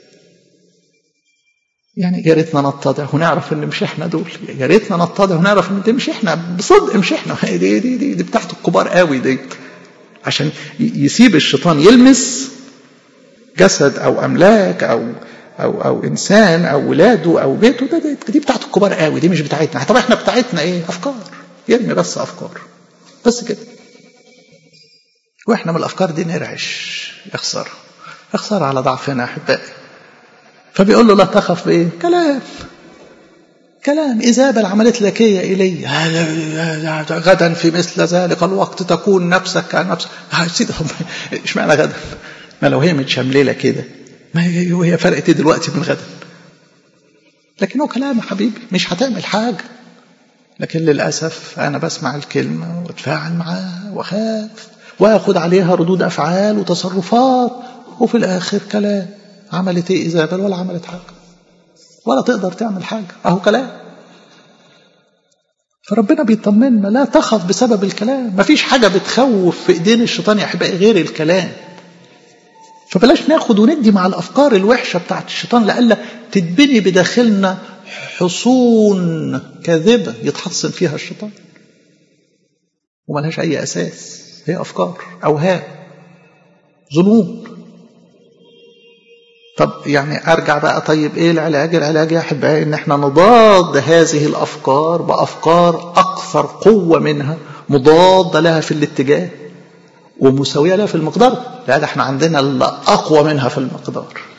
يعني يا ريتنا نتضع ونعرف ان مش احنا دول يا ريتنا نتضع ونعرف ان دي مش احنا بصدق مش احنا دي دي دي, دي بتاعت الكبار قوي دي عشان يسيب الشيطان يلمس جسد او املاك او او او انسان او ولاده او بيته ده, ده دي بتاعت الكبار قوي دي مش بتاعتنا طب احنا بتاعتنا ايه افكار يرمي بس افكار بس كده واحنا من الافكار دي نرعش اخسر اخسر على ضعفنا احبائي فبيقول له لا تخف بايه كلام كلام إيزابل عملت لك إيه إلي غدا في مثل ذلك الوقت تكون نفسك كنفسك سيدي اشمعنى غدا ما لو هي متشمللة كده ما هي فرقت دلوقتي من غدا لكن هو كلام يا حبيبي مش هتعمل حاجة لكن للأسف أنا بسمع الكلمة وأتفاعل معاها وأخاف وأخد عليها ردود أفعال وتصرفات وفي الآخر كلام عملت إيه إيزابل ولا عملت حاجة ولا تقدر تعمل حاجة أهو كلام فربنا بيطمنا لا تخف بسبب الكلام مفيش حاجة بتخوف في إيدين الشيطان يا أحبائي غير الكلام فبلاش ناخد وندي مع الأفكار الوحشة بتاعت الشيطان لألا تتبني بداخلنا حصون كاذبة يتحصن فيها الشيطان وملهاش أي أساس هي أفكار أوهام ظنون طب يعني ارجع بقى طيب ايه العلاج العلاج يا احبائي ان احنا نضاد هذه الافكار بافكار اكثر قوه منها مضاده لها في الاتجاه ومساويه لها في المقدار لا ده احنا عندنا اللي اقوى منها في المقدار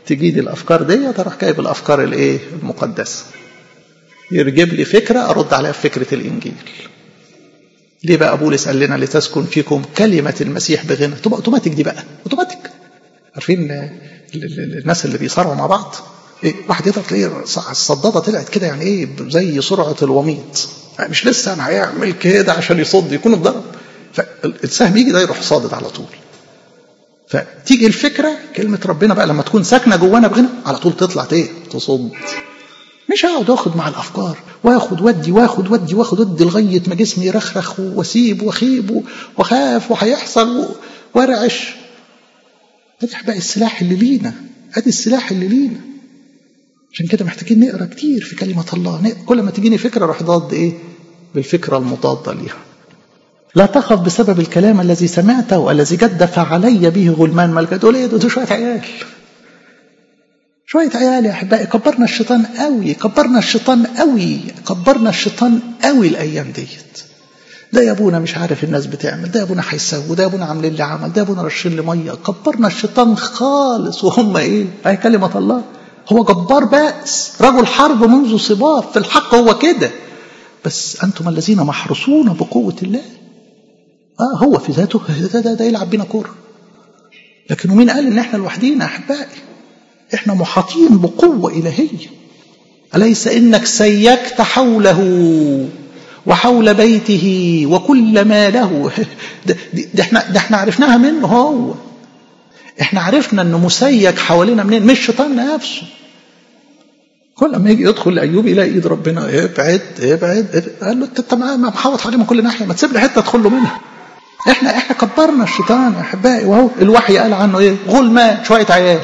تجيني الافكار ديت اروح جايب الافكار الايه المقدسه يرجب لي فكره ارد عليها في فكره الانجيل ليه بقى بولس قال لنا لتسكن فيكم كلمه المسيح بغنى تبقى اوتوماتيك دي بقى اوتوماتيك عارفين الناس اللي بيصارعوا مع بعض إيه واحد يضغط تلاقيه الصداده طلعت كده يعني ايه زي سرعه الوميض مش لسه انا هيعمل كده عشان يصد يكون اتضرب فالسهم يجي ده يروح صادد على طول فتيجي الفكره كلمه ربنا بقى لما تكون ساكنه جوانا بغنى على طول تطلع ايه تصد مش هقعد اخد مع الافكار واخد ودي واخد ودي واخد ودي لغايه ما جسمي يرخرخ واسيب واخيب واخاف وهيحصل وارعش ادي بقى السلاح اللي لينا ادي السلاح اللي لينا عشان كده محتاجين نقرا كتير في كلمه الله كل ما تجيني فكره اروح ضاد ايه بالفكره المضاده ليها لا تخف بسبب الكلام الذي سمعته الذي جدف علي به غلمان ملكة دول ايه دول شويه عيال شوية عيال يا أحبائي كبرنا الشيطان قوي كبرنا الشيطان قوي كبرنا الشيطان قوي الأيام ديت ده يا ابونا مش عارف الناس بتعمل ده يا ابونا هيسوي ده يا ابونا عاملين لي عمل ده يا ابونا رشين لي ميه كبرنا الشيطان خالص وهم ايه؟ اهي كلمه الله هو جبار بأس رجل حرب منذ صباب في الحق هو كده بس انتم الذين محروسون بقوه الله اه هو في ذاته ده, ده, ده يلعب بينا كوره لكن مين قال ان احنا لوحدينا احبائي احنا محاطين بقوه الهيه اليس انك سيكت حوله وحول بيته وكل ما له ده, ده احنا ده احنا عرفناها منه هو احنا عرفنا انه مسيك حوالينا منين مش الشيطان نفسه كل ما يجي يدخل لايوب يلاقي ايد ربنا ابعد ابعد, ابعد. قال له انت محاوط عليه من كل ناحيه ما تسيب لي حته ادخل له منها احنا احنا كبرنا الشيطان يا احبائي وهو الوحي قال عنه ايه غلمان شويه عيال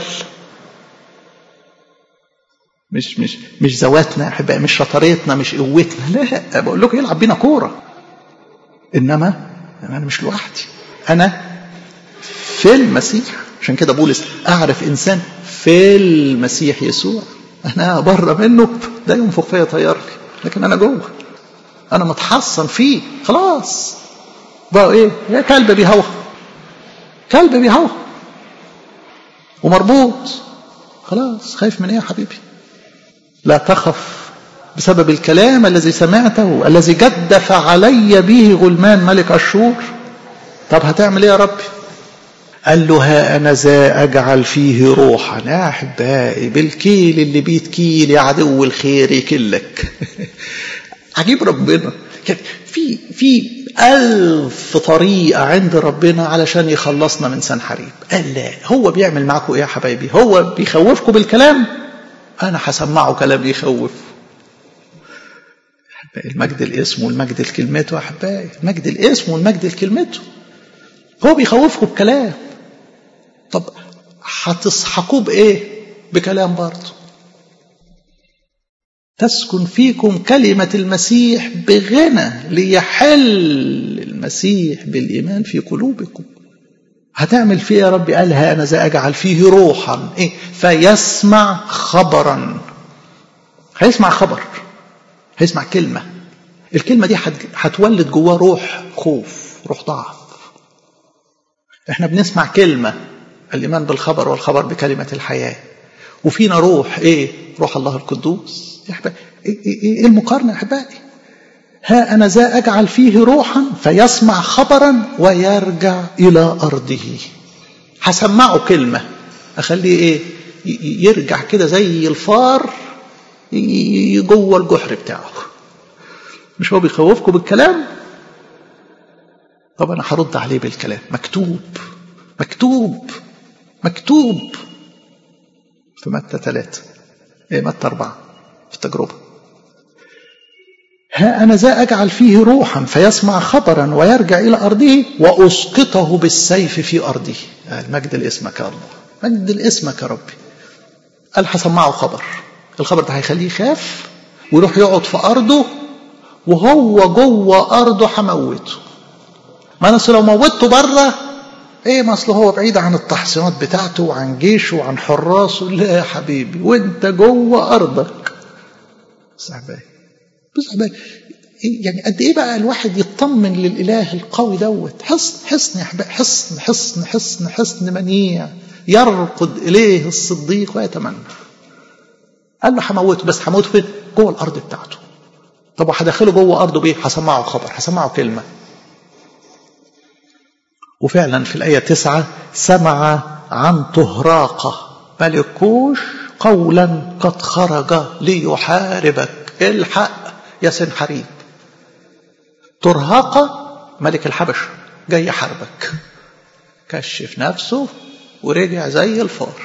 مش مش مش ذواتنا يا احبائي مش شطارتنا مش قوتنا لا بقول لكم يلعب بينا كوره انما انا مش لوحدي انا في المسيح عشان كده بولس اعرف انسان في المسيح يسوع انا بره منه ده ينفخ فيا طياري لكن انا جوه انا متحصن فيه خلاص بقى ايه يا كلب بيهوى كلب بيهوى ومربوط خلاص خايف من ايه يا حبيبي لا تخف بسبب الكلام الذي سمعته الذي جدف علي به غلمان ملك أشور طب هتعمل ايه يا ربي قال له ها أنا ذا أجعل فيه روحا يا أحبائي بالكيل اللي بيتكيل يا عدو الخير يكلك عجيب ربنا في في ألف طريقة عند ربنا علشان يخلصنا من سنحريب قال لا هو بيعمل معاكم إيه يا حبايبي هو بيخوفكم بالكلام أنا هسمعه كلام يخوف المجد الاسم والمجد لكلمته أحبائي المجد الاسم والمجد لكلمته هو بيخوفكم بكلام طب هتصحكوه بإيه بكلام برضه تسكن فيكم كلمة المسيح بغنى ليحل المسيح بالإيمان في قلوبكم هتعمل فيه يا ربي قالها أنا زي أجعل فيه روحا إيه؟ فيسمع خبرا هيسمع خبر هيسمع كلمة الكلمة دي هتولد جواه روح خوف روح ضعف احنا بنسمع كلمة الإيمان بالخبر والخبر بكلمة الحياة وفينا روح ايه روح الله القدوس ايه, إيه المقارنة يا احبائي ها أنا ذا أجعل فيه روحا فيسمع خبرا ويرجع إلى أرضه هسمعه كلمة أخليه إيه يرجع كده زي الفار جوه الجحر بتاعه مش هو بيخوفكم بالكلام طب أنا هرد عليه بالكلام مكتوب مكتوب مكتوب في متى ثلاثة إيه متى أربعة في التجربة ها أنا ذا أجعل فيه روحا فيسمع خبرا ويرجع إلى أرضه وأسقطه بالسيف في أرضه المجد لاسمك يا الله مجد لاسمك يا ربي قال هسمعه خبر الخبر ده هيخليه يخاف ويروح يقعد في أرضه وهو جوه أرضه هموته ما أنا لو موته بره ايه ما اصل هو بعيد عن التحصينات بتاعته وعن جيشه وعن حراسه لا يا حبيبي وانت جوه ارضك صعبان صعبان يعني قد ايه بقى الواحد يطمن للاله القوي دوت حصن حصن يا حبيبي حصن حصن حصن حصن منيع يرقد إليه الصديق ويتمنى قال له هموته بس هموته فين؟ جوه الأرض بتاعته طب وهدخله جوه أرضه بإيه؟ هسمعه خبر هسمعه كلمة وفعلا في الآية تسعة سمع عن طهراقة ملك كوش قولا قد خرج ليحاربك الحق يا سنحريب طرهاقة ملك الحبش جاي يحاربك كشف نفسه ورجع زي الفار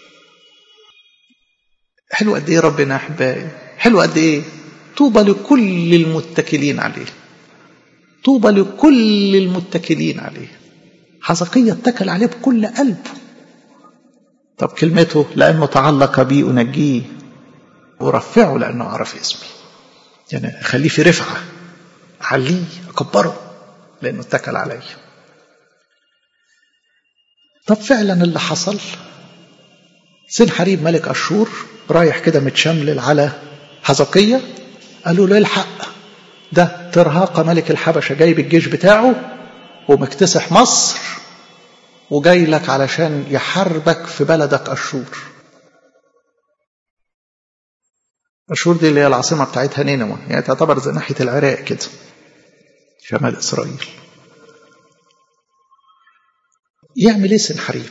حلو قد ايه ربنا احبائي حلو قد ايه طوبى لكل المتكلين عليه طوبى لكل المتكلين عليه حزقية اتكل عليه بكل قلبه طب كلمته لأنه تعلق بي أنجيه ورفعه لأنه عرف اسمي يعني خليه في رفعة عليه أكبره لأنه اتكل علي طب فعلا اللي حصل سنحريب ملك أشور رايح كده متشملل على حزقية قالوا له الحق ده ترهاق ملك الحبشة جايب الجيش بتاعه ومكتسح مصر وجاي لك علشان يحاربك في بلدك أشور أشور دي اللي هي العاصمة بتاعتها نينوى يعني تعتبر زي ناحية العراق كده شمال إسرائيل يعمل ايه سنحريب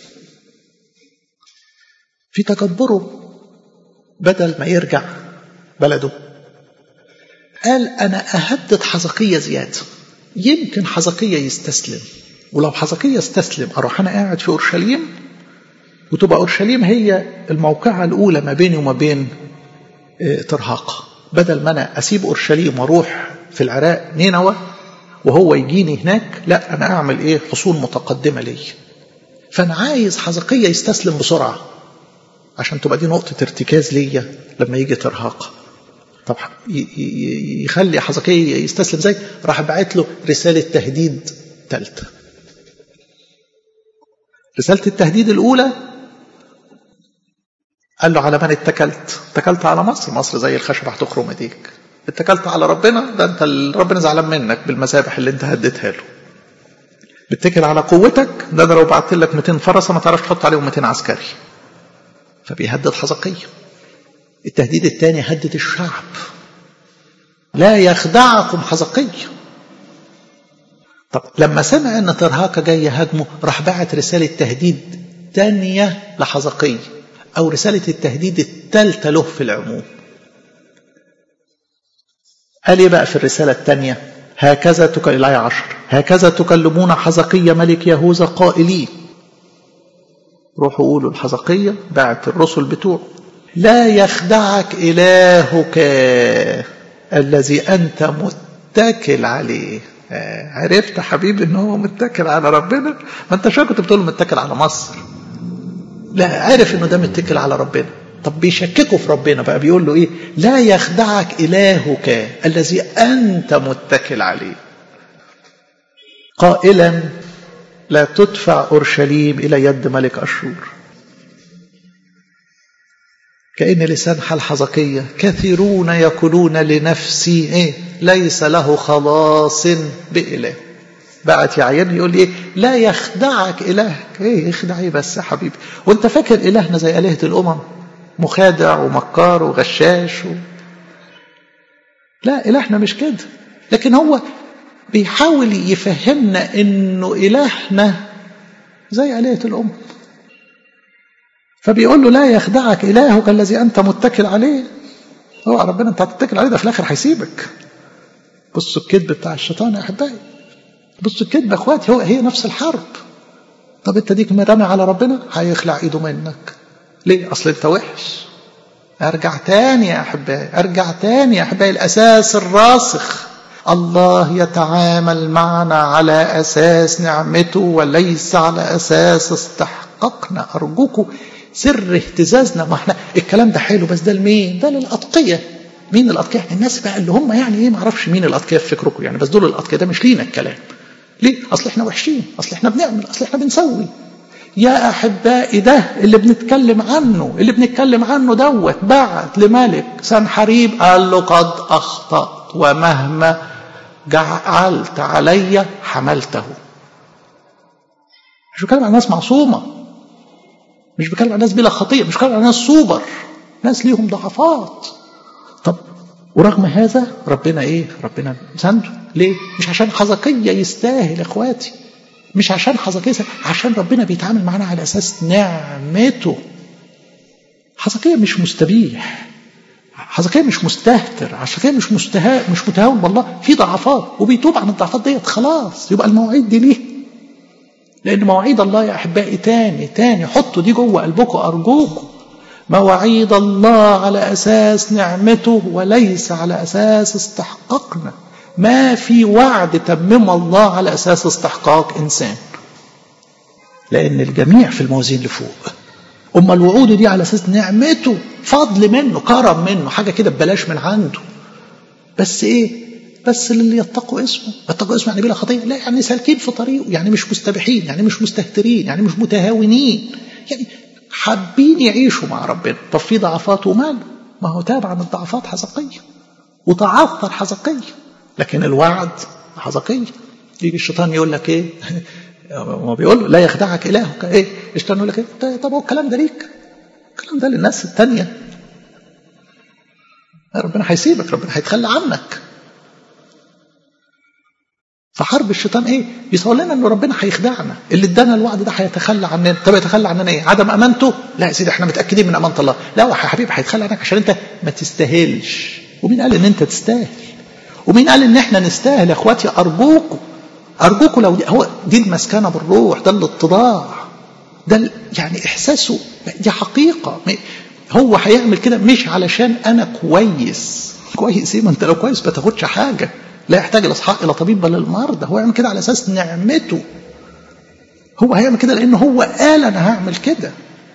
في تكبره بدل ما يرجع بلده قال أنا أهدد حزقية زيادة يمكن حزقية يستسلم ولو حزقية استسلم أروح أنا قاعد في أورشليم وتبقى أورشليم هي الموقعة الأولى ما بيني وما بين ترهاق بدل ما أنا أسيب أورشليم وأروح في العراق نينوى وهو يجيني هناك لا أنا أعمل إيه حصون متقدمة لي فأنا عايز حزقية يستسلم بسرعة عشان تبقى دي نقطة ارتكاز ليا لما يجي ترهاق طب يخلي حزقية يستسلم زي راح بعت له رسالة تهديد ثالثة رسالة التهديد الأولى قال له على من اتكلت اتكلت على مصر مصر زي الخشبة هتخرم ايديك اتكلت على ربنا ده انت ربنا زعلان منك بالمذابح اللي انت هديتها له بتكل على قوتك ده انا لو بعت لك 200 فرسه ما تعرفش تحط عليهم 200 عسكري فبيهدد حزقية التهديد الثاني هدد الشعب لا يخدعكم حزقية طب لما سمع ان ترهاكة جاي يهاجمه راح بعت رسالة تهديد تانية لحزقية او رسالة التهديد الثالثة له في العموم قال ايه بقى في الرسالة الثانية هكذا تك... الآية عشر هكذا تكلمون حزقية ملك يهوذا قائلين روحوا قولوا الحزقية بعت الرسل بتوعه لا يخدعك إلهك الذي أنت متكل عليه عرفت حبيبي ان هو متكل على ربنا ما انت شو كنت بتقول متكل على مصر لا عارف انه ده متكل على ربنا طب بيشككوا في ربنا بقى بيقول له ايه لا يخدعك الهك الذي انت متكل عليه قائلا لا تدفع اورشليم الى يد ملك اشور كأن لسان حال حزقية كثيرون يقولون لنفسي إيه ليس له خلاص بإله بعت يا عيان يقول لي إيه لا يخدعك إلهك إيه يخدع إيه بس يا حبيبي وأنت فاكر إلهنا زي آلهة الأمم مخادع ومكار وغشاش و... لا إلهنا مش كده لكن هو بيحاول يفهمنا إنه إلهنا زي آلهة الأمم فبيقول له لا يخدعك إلهك الذي أنت متكل عليه هو ربنا أنت هتتكل عليه ده في الآخر هيسيبك بصوا الكذب بتاع الشيطان يا أحبائي بصوا الكذب يا أخواتي هو هي نفس الحرب طب أنت ديك مرمي على ربنا هيخلع إيده منك ليه؟ أصل أنت وحش أرجع تاني يا أحبائي أرجع تاني يا أحبائي الأساس الراسخ الله يتعامل معنا على أساس نعمته وليس على أساس استحقاقنا أرجوكم سر اهتزازنا ما احنا الكلام ده حلو بس ده لمين؟ ده للأتقية مين الأتقية؟ الناس بقى اللي هم يعني ايه ما اعرفش مين الأتقية في فكركم يعني بس دول الأتقية ده مش لينا الكلام ليه؟ أصل احنا وحشين أصل احنا بنعمل أصل احنا بنسوي يا أحبائي ده اللي بنتكلم عنه اللي بنتكلم عنه دوت بعت لملك سنحريب قال له قد أخطأت ومهما جعلت علي حملته مش بتكلم عن ناس معصومة مش بكلم عن ناس بلا خطيه مش بكلم عن ناس سوبر ناس ليهم ضعفات طب ورغم هذا ربنا ايه ربنا سنده ليه مش عشان حزقية يستاهل اخواتي مش عشان حزقية عشان ربنا بيتعامل معانا على اساس نعمته حزقية مش مستبيح حزقية مش مستهتر حزقية مش مستها مش متهاون بالله في ضعفات وبيتوب عن الضعفات ديت خلاص يبقى المواعيد دي ليه لان مواعيد الله يا احبائي تاني تاني حطوا دي جوه قلبكم ارجوكم مواعيد الله على اساس نعمته وليس على اساس استحقاقنا ما في وعد تمم الله على اساس استحقاق انسان لان الجميع في الموازين لفوق اما الوعود دي على اساس نعمته فضل منه كرم منه حاجه كده ببلاش من عنده بس ايه بس اللي يتقوا اسمه يتقوا اسمه يعني بلا خطيه لا يعني سالكين في طريقه يعني مش مستبيحين يعني مش مستهترين يعني مش متهاونين يعني حابين يعيشوا مع ربنا طب في ضعفات وماله ما هو تابع من الضعفات حزقية وتعثر حزقية لكن الوعد حزقية يجي الشيطان يقول لك ايه ما بيقول له لا يخدعك الهك ايه الشيطان يقول لك ايه طب هو الكلام ده ليك الكلام ده للناس التانية ربنا هيسيبك ربنا هيتخلى عنك فحرب الشيطان ايه؟ بيصور لنا ان ربنا هيخدعنا، اللي ادانا الوعد ده هيتخلى عننا، طب يتخلى عننا ايه؟ عدم امانته؟ لا يا سيدي احنا متاكدين من امانه الله، لا يا حبيبي هيتخلى عنك عشان انت ما تستاهلش، ومين قال ان انت تستاهل؟ ومين قال ان احنا نستاهل يا اخواتي ارجوكم ارجوكم لو دي هو دي المسكنه بالروح، ده الاتضاع ده يعني احساسه دي حقيقه هو هيعمل كده مش علشان انا كويس كويس ايه ما انت لو كويس ما تاخدش حاجه لا يحتاج الاصحاء الى طبيب بل المرضى هو يعمل كده على اساس نعمته هو هيعمل كده لان هو قال انا هعمل كده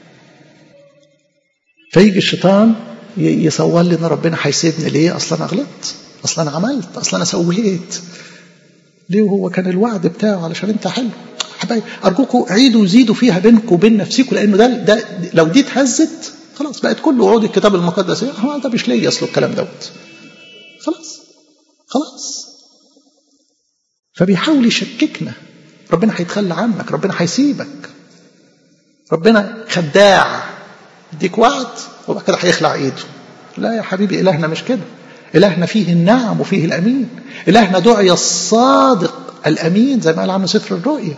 فيجي الشيطان يصور لي ان ربنا هيسيبني ليه اصلا انا غلطت اصلا انا عملت اصلا انا سويت ليه وهو كان الوعد بتاعه علشان انت حلو حبايبي ارجوكم عيدوا وزيدوا فيها بينكم وبين نفسكم لانه ده, ده لو دي اتهزت خلاص بقت كل وعود الكتاب المقدس هو ده مش ليا اصل الكلام دوت خلاص خلاص فبيحاول يشككنا ربنا هيتخلى عنك ربنا هيسيبك ربنا خداع يديك وعد وبعد كده هيخلع ايده لا يا حبيبي الهنا مش كده الهنا فيه النعم وفيه الامين الهنا دعي الصادق الامين زي ما قال عنه سفر الرؤيا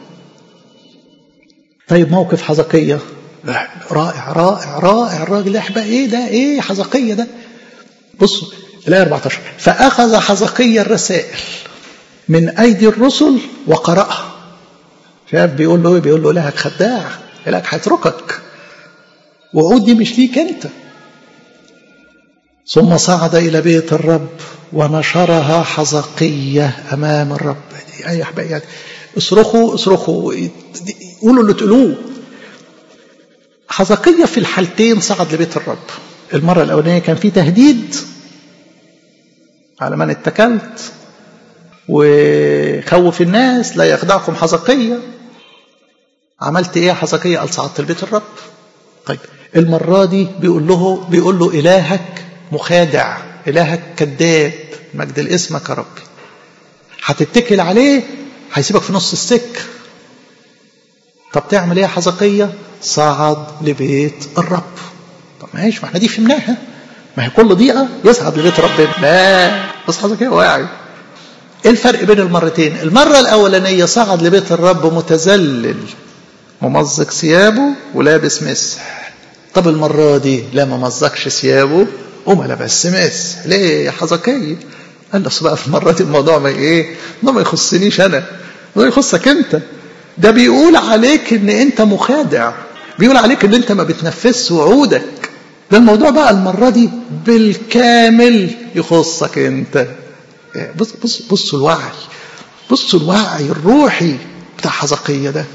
طيب موقف حزقية رائع رائع رائع الراجل ده احبا ايه ده ايه حزقية ده بصوا الآية 14 فأخذ حزقية الرسائل من أيدي الرسل وقرأها شاف بيقول له ايه بيقول له إلهك خداع إلهك هيتركك وعود دي مش ليك أنت ثم صعد إلى بيت الرب ونشرها حزقية أمام الرب أي أحبائي يعني اصرخوا اصرخوا قولوا اللي تقولوه حزقية في الحالتين صعد لبيت الرب المرة الأولانية كان في تهديد على من اتكلت وخوف الناس لا يخدعكم حزقية عملت ايه يا حزقية قال صعدت لبيت الرب طيب المرة دي بيقول له بيقول له إلهك مخادع إلهك كذاب مجد لاسمك يا رب هتتكل عليه هيسيبك في نص السك طب تعمل ايه يا حزقية صعد لبيت الرب طب ماشي ما احنا دي فهمناها ما هي كل دقيقة يصعد لبيت ربنا لا بس حزقية واعي ايه الفرق بين المرتين المرة الأولانية صعد لبيت الرب متذلل ممزق ثيابه ولابس مسح طب المرة دي لا ما مزقش ثيابه وما لبس مسح ليه يا حزقية قال له بقى في المرة دي الموضوع ما ايه ما ما يخصنيش انا ما يخصك انت ده بيقول عليك ان انت مخادع بيقول عليك ان انت ما بتنفذش وعودك ده الموضوع بقى المرة دي بالكامل يخصك انت بص بص بصوا الوعي بصوا الوعي الروحي بتاع حزقية ده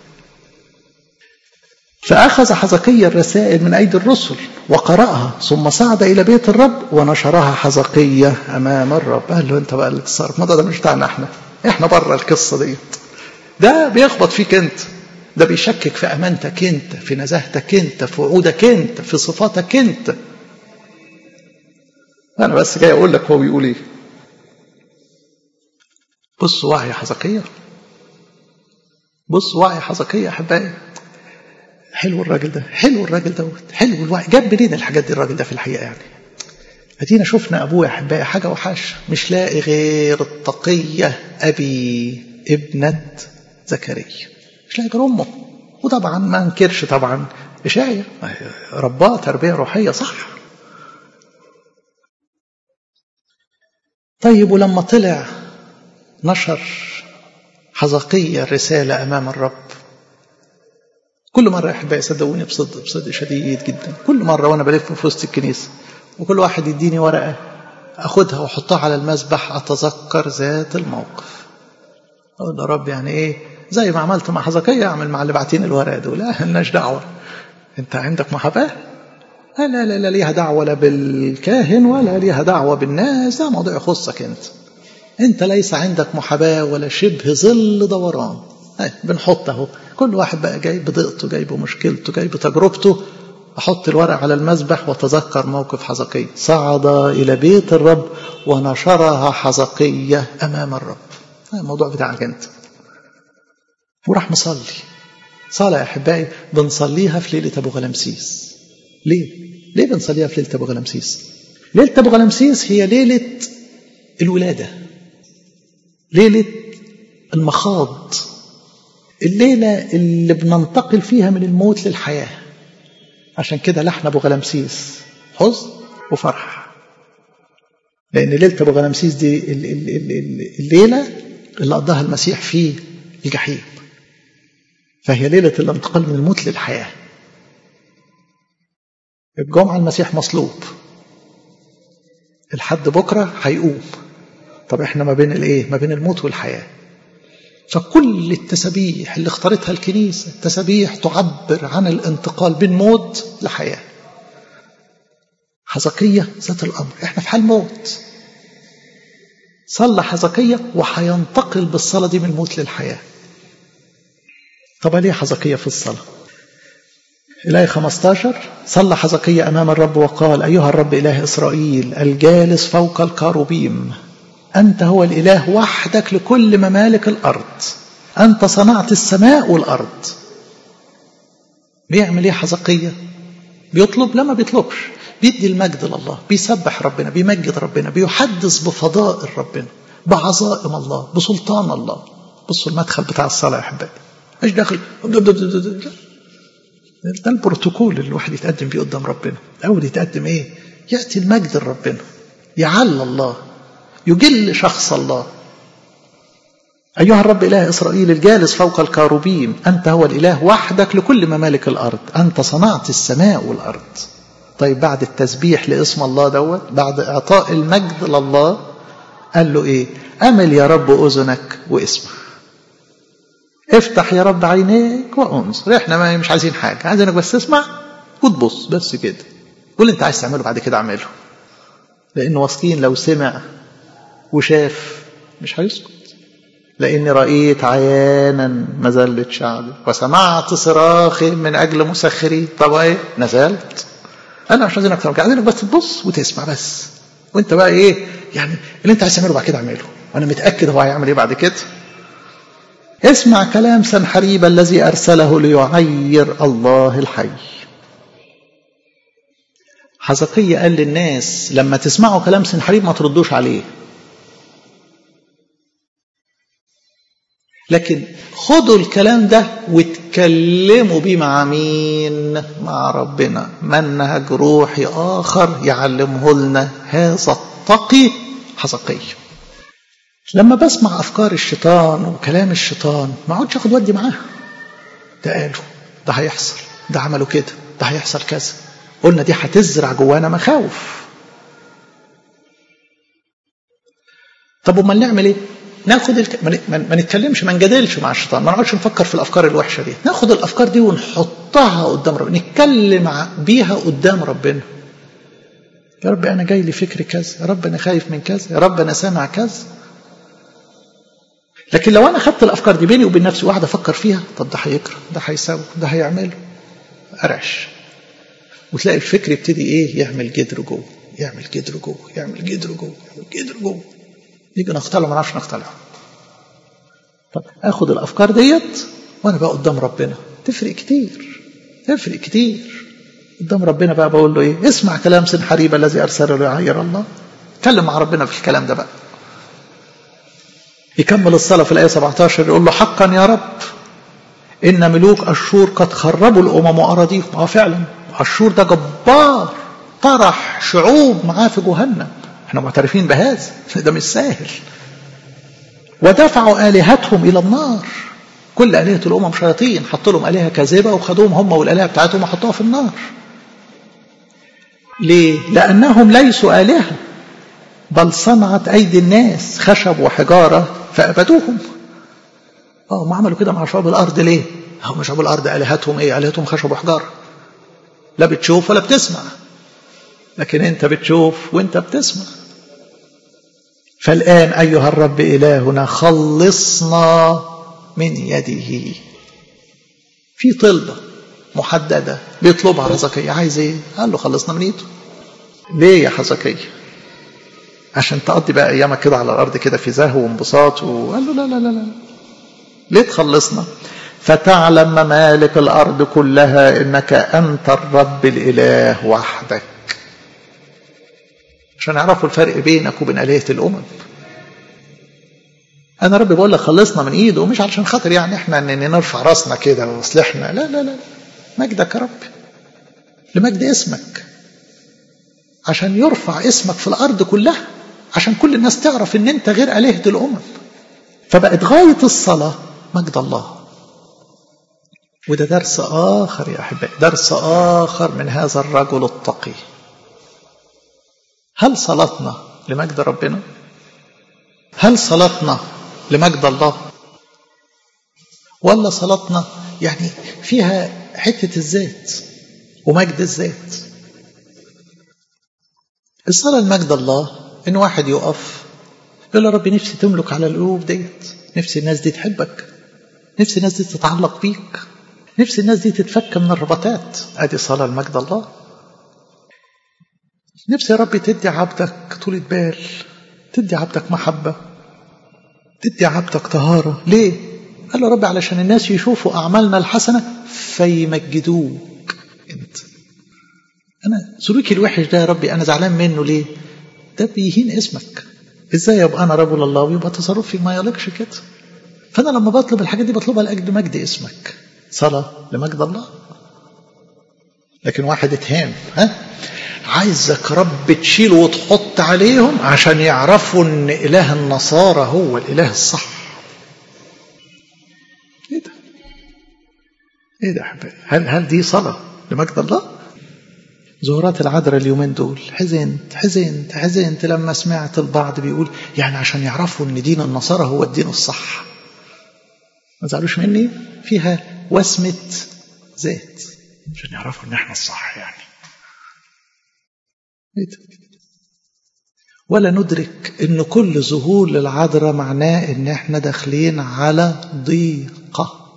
فأخذ حزقية الرسائل من أيدي الرسل وقرأها ثم صعد إلى بيت الرب ونشرها حزقية أمام الرب قال له أنت بقى اللي تتصرف الموضوع ده مش بتاعنا احنا احنا بره القصة ديت ده بيخبط فيك أنت ده بيشكك في أمانتك أنت في نزاهتك أنت في وعودك أنت في صفاتك أنت أنا بس جاي أقول لك هو بيقول إيه بص وعي حزقية بص وعي حزقية أحبائي حلو الراجل ده حلو الراجل ده حلو الوعي جاب منين الحاجات دي الراجل ده في الحقيقه يعني ادينا شفنا ابوه يا احبائي حاجه وحش مش لاقي غير التقيه ابي ابنه زكريا مش لاقي غير امه وطبعا ما انكرش طبعا اشعيا رباه تربيه روحيه صح طيب ولما طلع نشر حزقية الرسالة أمام الرب كل مرة يا أحبائي صدقوني بصدق بصدق شديد جدا كل مرة وأنا بلف في وسط الكنيسة وكل واحد يديني ورقة أخدها وأحطها على المسبح أتذكر ذات الموقف أقول يا رب يعني إيه زي ما عملت مع حزقية أعمل مع اللي باعتين الورقة دول لا لناش دعوة أنت عندك محاباة لا لا لا ليها دعوة لا بالكاهن ولا ليها دعوة بالناس ده موضوع يخصك أنت أنت ليس عندك محاباة ولا شبه ظل دوران هاي بنحط اهو كل واحد بقى جايب ضيقته جايب مشكلته جايب تجربته أحط الورق على المسبح وتذكر موقف حزقية صعد إلى بيت الرب ونشرها حزقية أمام الرب هذا الموضوع بتاعك أنت وراح مصلي صلاة يا أحبائي بنصليها في ليلة أبو غلمسيس ليه؟ ليه بنصليها في ليلة أبو غلمسيس؟ ليلة أبو غلمسيس هي ليلة الولادة ليلة المخاض الليلة اللي بننتقل فيها من الموت للحياة عشان كده لحن أبو غلمسيس حزن وفرح لأن ليلة أبو غلمسيس دي الليلة اللي قضاها المسيح في الجحيم فهي ليلة الانتقال من الموت للحياة الجمعة المسيح مصلوب الحد بكرة هيقوم طب احنا ما بين الايه ما بين الموت والحياة فكل التسابيح اللي اختارتها الكنيسة تسابيح تعبر عن الانتقال بين موت لحياة حزقية ذات الأمر احنا في حال موت صلى حزقية وهينتقل بالصلاة دي من الموت للحياة طب ليه حزقية في الصلاة الآية 15 صلى حزقية أمام الرب وقال أيها الرب إله إسرائيل الجالس فوق الكاروبيم أنت هو الإله وحدك لكل ممالك الأرض أنت صنعت السماء والأرض بيعمل إيه حزقية بيطلب لا ما بيطلبش بيدي المجد لله بيسبح ربنا بيمجد ربنا بيحدث بفضائل ربنا بعظائم الله بسلطان الله بصوا المدخل بتاع الصلاة يا أحبائي مش داخل ده البروتوكول اللي الواحد يتقدم بيه قدام ربنا الأول يتقدم إيه يأتي المجد لربنا يعلى الله يجل شخص الله أيها الرب إله إسرائيل الجالس فوق الكاروبيم أنت هو الإله وحدك لكل ممالك الأرض أنت صنعت السماء والأرض طيب بعد التسبيح لاسم الله دوت بعد إعطاء المجد لله قال له إيه أمل يا رب أذنك واسمع افتح يا رب عينيك وانظر احنا ما مش عايزين حاجة عايزينك بس تسمع وتبص بس كده واللي انت عايز تعمله بعد كده اعمله لأنه واثقين لو سمع وشاف مش هيسكت لأني رأيت عيانا مذلة شعبي وسمعت صراخي من أجل مسخري طب إيه نزلت أنا مش عايزين أكتر عايزينك بس تبص وتسمع بس وأنت بقى إيه يعني اللي أنت عايز تعمله بعد كده اعمله وأنا متأكد هو هيعمل إيه بعد كده اسمع كلام سنحريب الذي أرسله ليعير الله الحي حزقية قال للناس لما تسمعوا كلام سنحريب ما تردوش عليه لكن خدوا الكلام ده واتكلموا بيه مع مين مع ربنا منهج روحي آخر يعلمه لنا هذا التقي حزقية لما بسمع أفكار الشيطان وكلام الشيطان ما اقعدش اخد ودي معاه ده قالوا ده هيحصل ده عملوا كده ده هيحصل كذا قلنا دي هتزرع جوانا مخاوف طب امال نعمل ايه ناخد الك... ما نتكلمش ما نجادلش مع الشيطان ما نقعدش نفكر في الافكار الوحشه دي ناخد الافكار دي ونحطها قدام ربنا نتكلم بيها قدام ربنا يا رب انا جاي لي فكر كذا يا رب انا خايف من كذا يا رب انا سامع كذا لكن لو انا خدت الافكار دي بيني وبين نفسي واحد افكر فيها طب ده هيكره ده هيساوي ده هيعمله ارعش وتلاقي الفكر يبتدي ايه يعمل جدر جوه يعمل جدر جوه يعمل جدر جوه يعمل جدر جوه نيجي نقتله ما نعرفش نقتله طب اخد الافكار ديت وانا بقى قدام ربنا تفرق كتير يفرق كتير قدام ربنا بقى بقول له ايه اسمع كلام سنحريب الذي ارسله ليعير الله اتكلم مع ربنا في الكلام ده بقى يكمل الصلاة في الآية 17 يقول له حقا يا رب إن ملوك أشور قد خربوا الأمم وأراضيهم اه فعلا أشور ده جبار طرح شعوب معاه في جهنم احنا معترفين بهذا ده مش سهل ودفعوا آلهتهم إلى النار كل آلهة الأمم شياطين حطوا لهم آلهة كاذبة وخدوهم هم والآلهة بتاعتهم وحطوها في النار ليه؟ لأنهم ليسوا آلهة بل صنعت أيدي الناس خشب وحجارة فأبدوهم اه ما عملوا كده مع شعوب الأرض ليه؟ هم شعوب الأرض آلهتهم إيه؟ آلهتهم خشب وحجارة لا بتشوف ولا بتسمع لكن أنت بتشوف وأنت بتسمع فالآن أيها الرب إلهنا خلصنا من يده في طلبة محددة بيطلبها حزقية عايز ايه؟ قال له خلصنا من ايده ليه يا حزقية؟ عشان تقضي بقى ايامك كده على الارض كده في زهو وانبساط وقال له لا لا لا لا ليه تخلصنا؟ فتعلم ممالك الارض كلها انك انت الرب الاله وحدك عشان يعرفوا الفرق بينك وبين آلهة الأمم أنا ربي بقول لك خلصنا من إيده مش علشان خاطر يعني إحنا نرفع راسنا كده وأصل إحنا لا لا لا مجدك يا رب لمجد اسمك عشان يرفع اسمك في الأرض كلها عشان كل الناس تعرف إن أنت غير آلهة الأمم فبقت غاية الصلاة مجد الله وده درس آخر يا أحبائي درس آخر من هذا الرجل التقي هل صلاتنا لمجد ربنا هل صلاتنا لمجد الله ولا صلاتنا يعني فيها حتة الذات ومجد الذات الصلاة لمجد الله إن واحد يقف يقول يا رب نفسي تملك على القلوب ديت نفسي الناس دي تحبك نفسي الناس دي تتعلق بيك نفسي الناس دي تتفك من الربطات ادي صلاة لمجد الله نفسي يا رب تدي عبدك طولة بال تدي عبدك محبة تدي عبدك طهارة ليه؟ قال له رب علشان الناس يشوفوا أعمالنا الحسنة فيمجدوك أنت أنا سلوكي الوحش ده يا ربي أنا زعلان منه ليه؟ ده بيهين اسمك ازاي يبقى انا رجل الله ويبقى تصرفي ما يليقش كده فانا لما بطلب الحاجات دي بطلبها لاجل مجد اسمك صلاه لمجد الله لكن واحد اتهان ها عايزك رب تشيل وتحط عليهم عشان يعرفوا ان اله النصارى هو الاله الصح ايه ده ايه ده حبيبي هل هل دي صلاه لمجد الله زهرات العذراء اليومين دول حزنت حزنت حزنت لما سمعت البعض بيقول يعني عشان يعرفوا ان دين النصارى هو الدين الصح ما زعلوش مني فيها وسمة ذات عشان يعرفوا ان احنا الصح يعني ولا ندرك ان كل ظهور للعذراء معناه ان احنا داخلين على ضيقة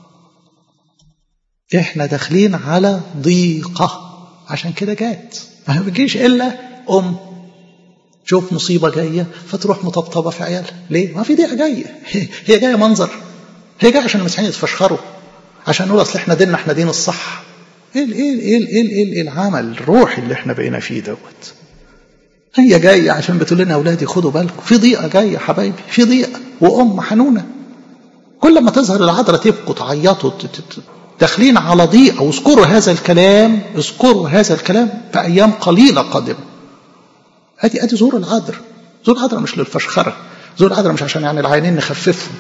احنا داخلين على ضيقة عشان كده جات ما بتجيش الا ام شوف مصيبه جايه فتروح مطبطبه في عيالها ليه ما في ضيقه جايه هي جايه منظر هي جايه عشان المسيحيين يتفشخروا عشان نقول اصل احنا ديننا احنا دين الصح ايه ال ايه ال ايه ال ايه, ال إيه العمل الروحي اللي احنا بقينا فيه دوت هي جايه عشان بتقول لنا اولادي خدوا بالكم في ضيقه جايه حبايبي في ضيقه وام حنونه كل ما تظهر العذراء تبكوا تعيطوا داخلين على ضيقة واذكروا هذا الكلام اذكروا هذا الكلام في أيام قليلة قادمة أدي أدي زور العذراء زور العذراء مش للفشخرة زور العذراء مش عشان يعني العينين نخففهم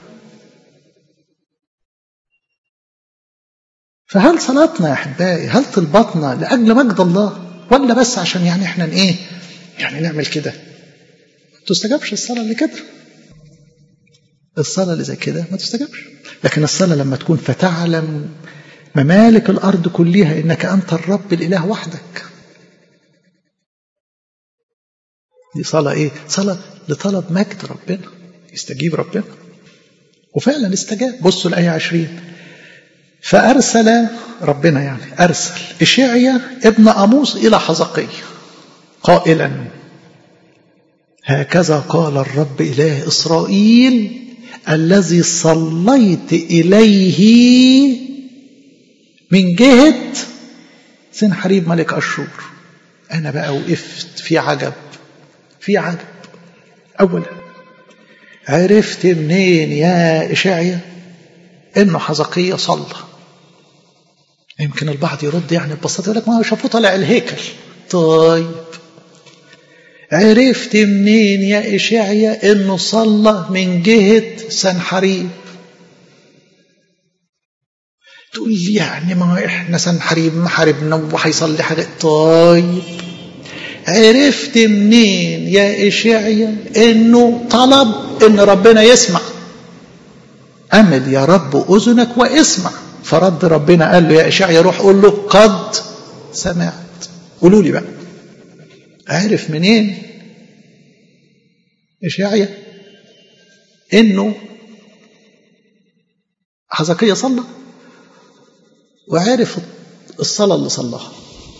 فهل صلاتنا يا أحبائي هل طلباتنا لأجل مجد الله ولا بس عشان يعني احنا ايه يعني نعمل كده ما تستجابش الصلاة اللي كده الصلاة اللي زي كده ما تستجابش لكن الصلاة لما تكون فتعلم ممالك الأرض كلها إنك أنت الرب الإله وحدك دي صلاة إيه؟ صلاة لطلب مجد ربنا يستجيب ربنا وفعلا استجاب بصوا الآية عشرين فأرسل ربنا يعني أرسل إشعيا ابن أموس إلى حزقية قائلا هكذا قال الرب إله إسرائيل الذي صليت إليه من جهة سنحريب ملك أشور أنا بقى وقفت في عجب في عجب أولا عرفت منين يا إشعيا إنه حزقية صلى يمكن البعض يرد يعني ببساطة يقول لك ما هو شافوه طالع الهيكل طيب عرفت منين يا إشعيا إنه صلى من جهة سنحريب تقول لي يعني ما إحنا سنحريب ما حاربنا وهيصلي حاجة طيب عرفت منين يا إشعيا إنه طلب إن ربنا يسمع أمل يا رب أذنك واسمع فرد ربنا قال له يا إشعيا روح قول له قد سمعت قولوا لي بقى عرف منين إشعيا إنه حزقية صلى وعرف الصلاة اللي صلاها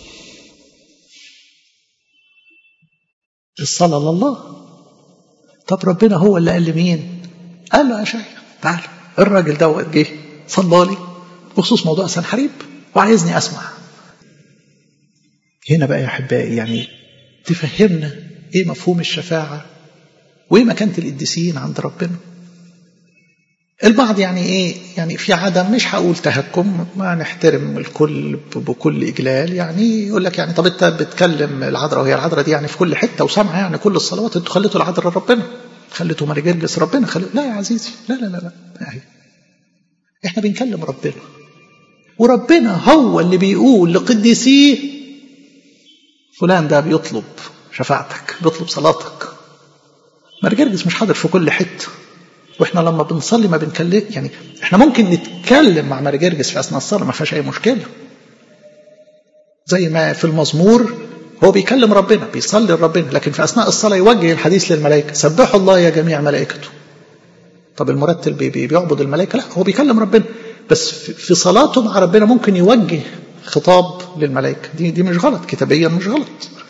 الصلاة لله طب ربنا هو اللي قال لمين قال له يا شيخ تعال الراجل دوت جه صلى لي بخصوص موضوع سنحريب وعايزني اسمع هنا بقى يا احبائي يعني تفهمنا ايه مفهوم الشفاعه وايه مكانه القديسين عند ربنا البعض يعني ايه يعني في عدم مش هقول تهكم ما نحترم الكل بكل اجلال يعني يقول لك يعني طب انت بتكلم العذراء وهي العذراء دي يعني في كل حته وسامعه يعني كل الصلوات انتوا خليتوا العذراء ربنا خليتوا ماري جرجس ربنا خلي... لا يا عزيزي لا لا لا لا يعني احنا بنكلم ربنا وربنا هو اللي بيقول لقديسيه فلان ده بيطلب شفاعتك بيطلب صلاتك ماري جرجس مش حاضر في كل حته واحنا لما بنصلي ما بنكلم يعني احنا ممكن نتكلم مع ماري جرجس في اثناء الصلاه ما فيهاش اي مشكله زي ما في المزمور هو بيكلم ربنا بيصلي لربنا لكن في اثناء الصلاه يوجه الحديث للملائكه سبحوا الله يا جميع ملائكته طب المرتل بي بي بيعبد الملائكه لا هو بيكلم ربنا بس في صلاته مع ربنا ممكن يوجه خطاب للملائكه دي دي مش غلط كتابيا مش غلط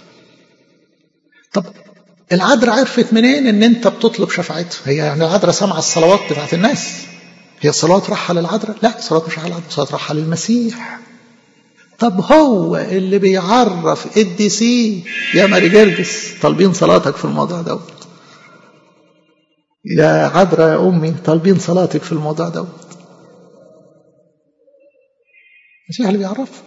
طب العذراء عرفت منين ان انت بتطلب شفاعتها هي يعني العذراء سامعه الصلوات بتاعت الناس هي الصلوات راحه للعذراء لا الصلوات مش راحه للعذراء الصلوات راحه للمسيح طب هو اللي بيعرف قديسيه يا ماري جرجس طالبين صلاتك في الموضوع دوت يا عذراء يا امي طالبين صلاتك في الموضوع دوت المسيح اللي بيعرفه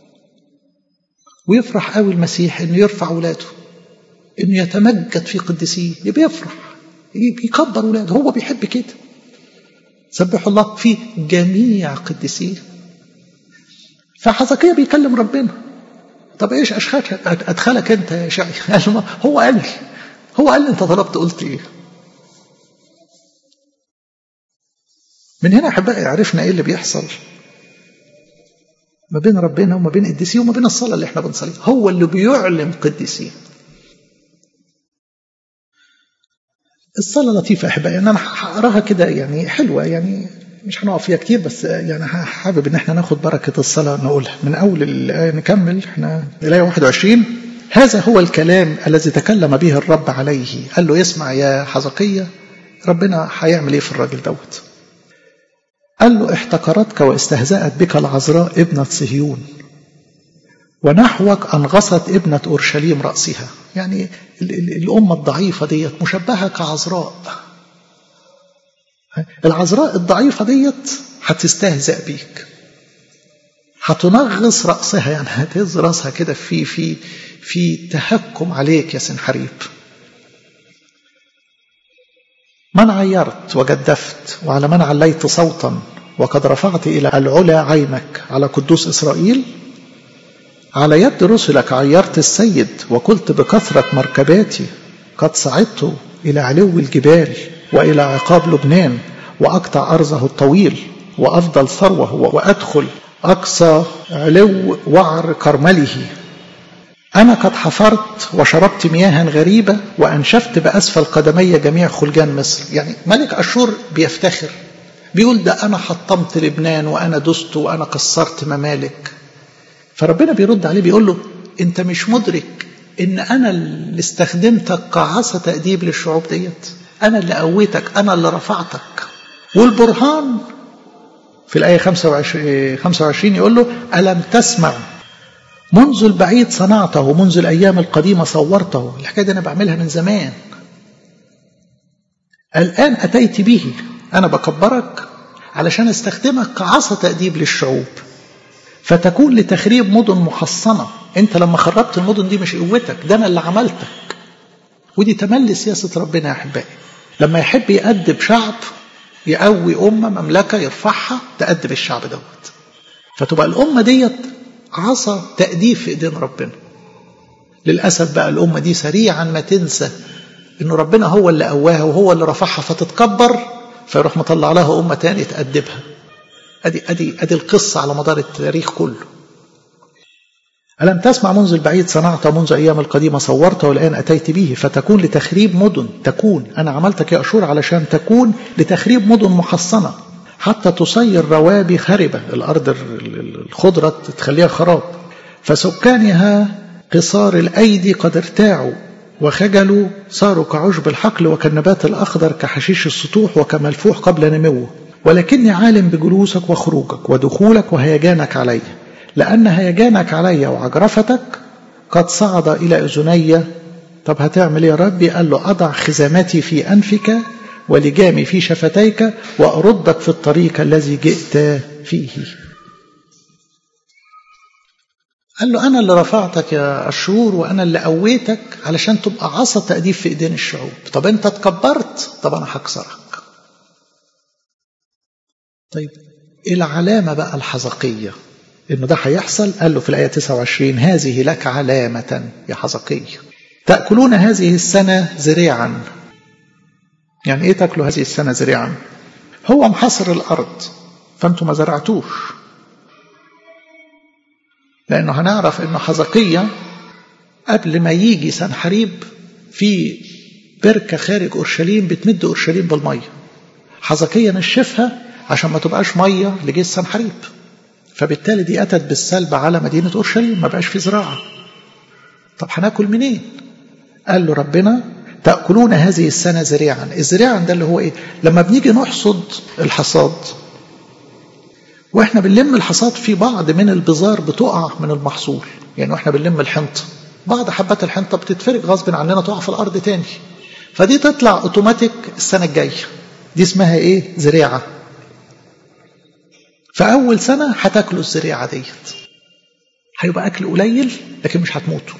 ويفرح قوي المسيح انه يرفع ولاده انه يتمجد في قديسيه يبقى يفرح يكبر ولاده هو بيحب كده سبحوا الله في جميع قديسيه فحزقية بيكلم ربنا طب ايش اشخاص ادخلك انت يا شعي قال هو قال هو قال انت طلبت قلت ايه من هنا احبائي عرفنا ايه اللي بيحصل ما بين ربنا وما بين قديسيه وما بين الصلاه اللي احنا بنصليها هو اللي بيعلم قديسيه الصلاة لطيفة أحبائي أنا هقراها كده يعني حلوة يعني مش هنقف فيها كتير بس يعني حابب إن احنا ناخد بركة الصلاة نقولها من أول الآية نكمل احنا الآية 21 هذا هو الكلام الذي تكلم به الرب عليه قال له اسمع يا حزقية ربنا هيعمل ايه في الراجل دوت قال له احتقرتك واستهزأت بك العذراء ابنة صهيون ونحوك أنغصت ابنة أورشليم رأسها يعني الأمة الضعيفة ديت مشبهة كعذراء العذراء الضعيفة ديت هتستهزأ بيك هتنغص رأسها يعني هتهز رأسها كده في في في تهكم عليك يا سنحريب من عيرت وجدفت وعلى من عليت صوتا وقد رفعت إلى العلا عينك على قدوس إسرائيل على يد رسلك عيرت السيد وقلت بكثرة مركباتي قد صعدت إلى علو الجبال وإلى عقاب لبنان وأقطع أرضه الطويل وأفضل ثروة وأدخل أقصى علو وعر كرمله أنا قد حفرت وشربت مياها غريبة وأنشفت بأسفل قدمي جميع خلجان مصر يعني ملك أشور بيفتخر بيقول ده أنا حطمت لبنان وأنا دست وأنا كسرت ممالك فربنا بيرد عليه بيقول له انت مش مدرك ان انا اللي استخدمتك كعصا تأديب للشعوب ديت انا اللي قويتك انا اللي رفعتك والبرهان في الآية 25, 25 يقول له ألم تسمع منذ البعيد صنعته منذ الأيام القديمة صورته الحكاية دي أنا بعملها من زمان الآن أتيت به أنا بكبرك علشان استخدمك كعصا تأديب للشعوب فتكون لتخريب مدن محصنة أنت لما خربت المدن دي مش قوتك ده أنا اللي عملتك ودي تملي سياسة ربنا يا أحبائي لما يحب يأدب شعب يقوي أمة مملكة يرفعها تأدب الشعب دوت فتبقى الأمة ديت عصا تأديب في إيدين ربنا للأسف بقى الأمة دي سريعا ما تنسى إنه ربنا هو اللي قواها وهو اللي رفعها فتتكبر فيروح مطلع لها أمة تاني تأدبها أدي, أدي, أدي القصة على مدار التاريخ كله ألم تسمع منذ البعيد صنعت منذ أيام القديمة صورت والآن أتيت به فتكون لتخريب مدن تكون أنا عملتك يا أشور علشان تكون لتخريب مدن محصنة حتى تصير روابي خربة الأرض الخضرة تخليها خراب فسكانها قصار الأيدي قد ارتاعوا وخجلوا صاروا كعشب الحقل وكالنبات الأخضر كحشيش السطوح وكملفوح قبل نموه ولكني عالم بجلوسك وخروجك ودخولك وهيجانك علي لأن هيجانك علي وعجرفتك قد صعد إلى أذني طب هتعمل يا ربي قال له أضع خزامتي في أنفك ولجامي في شفتيك وأردك في الطريق الذي جئت فيه قال له أنا اللي رفعتك يا أشور وأنا اللي قويتك علشان تبقى عصا تأديب في إيدين الشعوب طب أنت اتكبرت طب أنا هكسرك طيب العلامة بقى الحزقية إنه ده هيحصل قال له في الآية 29 هذه لك علامة يا حزقية تأكلون هذه السنة زريعا يعني إيه تأكلوا هذه السنة زريعا هو محصر الأرض فأنتم ما زرعتوش لأنه هنعرف إنه حزقية قبل ما يجي سنحريب في بركة خارج أورشليم بتمد أورشليم بالمية حزقية نشفها عشان ما تبقاش مية لجيش سنحريب فبالتالي دي أتت بالسلب على مدينة أورشليم ما بقاش في زراعة طب هناكل منين قال له ربنا تأكلون هذه السنة زريعا الزريعا ده اللي هو إيه لما بنيجي نحصد الحصاد واحنا بنلم الحصاد في بعض من البذار بتقع من المحصول يعني واحنا بنلم الحنطة بعض حبات الحنطة بتتفرق غصب عننا تقع في الأرض تاني فدي تطلع اوتوماتيك السنة الجاية دي اسمها ايه زريعة فأول سنة هتاكلوا الزريعة ديت هيبقى أكل قليل لكن مش هتموتوا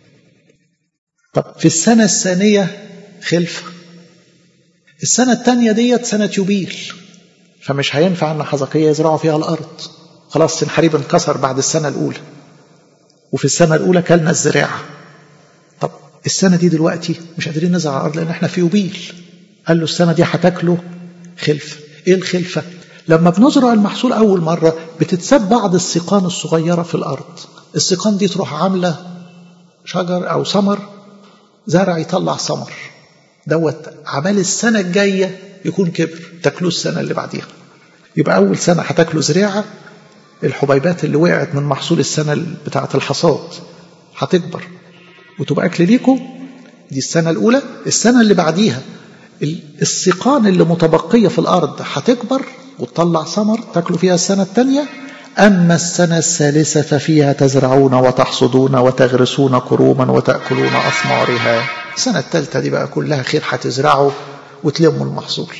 طب في السنة الثانية خلفة السنة الثانية ديت سنة يوبيل فمش هينفع ان حزقية يزرعوا فيها الأرض خلاص سنحريب انكسر بعد السنة الأولى وفي السنة الأولى كلنا الزراعة طب السنة دي دلوقتي مش قادرين نزرع الأرض لأن احنا في يوبيل قال له السنة دي هتاكله خلفة ايه الخلفة لما بنزرع المحصول أول مرة بتتساب بعض السيقان الصغيرة في الأرض السيقان دي تروح عاملة شجر أو ثمر زرع يطلع ثمر دوت عمال السنة الجاية يكون كبر تاكلوه السنة اللي بعديها يبقى أول سنة هتاكلوا زريعة الحبيبات اللي وقعت من محصول السنة بتاعة الحصاد هتكبر وتبقى أكل ليكم دي السنة الأولى السنة اللي بعديها السيقان اللي متبقية في الأرض هتكبر وتطلع ثمر تاكلوا فيها السنة الثانية أما السنة الثالثة ففيها تزرعون وتحصدون وتغرسون كروما وتأكلون أثمارها السنة الثالثة دي بقى كلها خير هتزرعوا وتلموا المحصول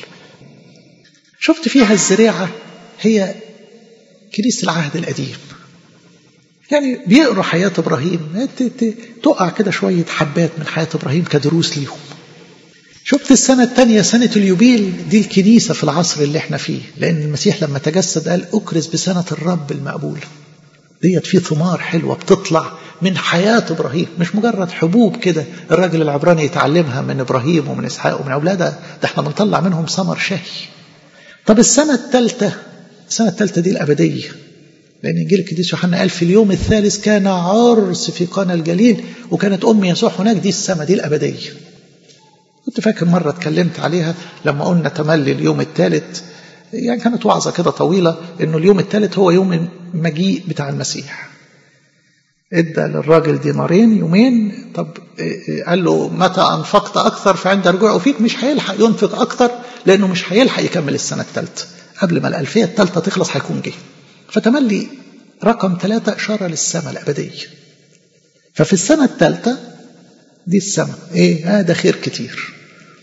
شفت فيها الزراعة هي كنيسة العهد القديم يعني بيقروا حياة إبراهيم تقع كده شوية حبات من حياة إبراهيم كدروس ليهم شفت السنة الثانية سنة اليوبيل دي الكنيسة في العصر اللي احنا فيه لأن المسيح لما تجسد قال أكرز بسنة الرب المقبولة ديت في ثمار حلوة بتطلع من حياة إبراهيم مش مجرد حبوب كده الراجل العبراني يتعلمها من إبراهيم ومن إسحاق ومن أولاده ده احنا بنطلع منهم ثمر شهي طب السنة الثالثة السنة الثالثة دي الأبدية لأن إنجيل القديس يوحنا قال في اليوم الثالث كان عرس في قانا الجليل وكانت أم يسوع هناك دي السماء دي الأبدية كنت فاكر مرة اتكلمت عليها لما قلنا تملي اليوم الثالث يعني كانت وعظة كده طويلة إنه اليوم الثالث هو يوم المجيء بتاع المسيح ادى للراجل دينارين يومين طب قال له متى انفقت اكثر فعند رجوعه فيك مش هيلحق ينفق اكثر لانه مش هيلحق يكمل السنه الثالثه قبل ما الألفية الثالثة تخلص هيكون جه فتملي رقم ثلاثة إشارة للسماء الأبدية ففي السنة الثالثة دي السماء إيه؟ آه ده خير كتير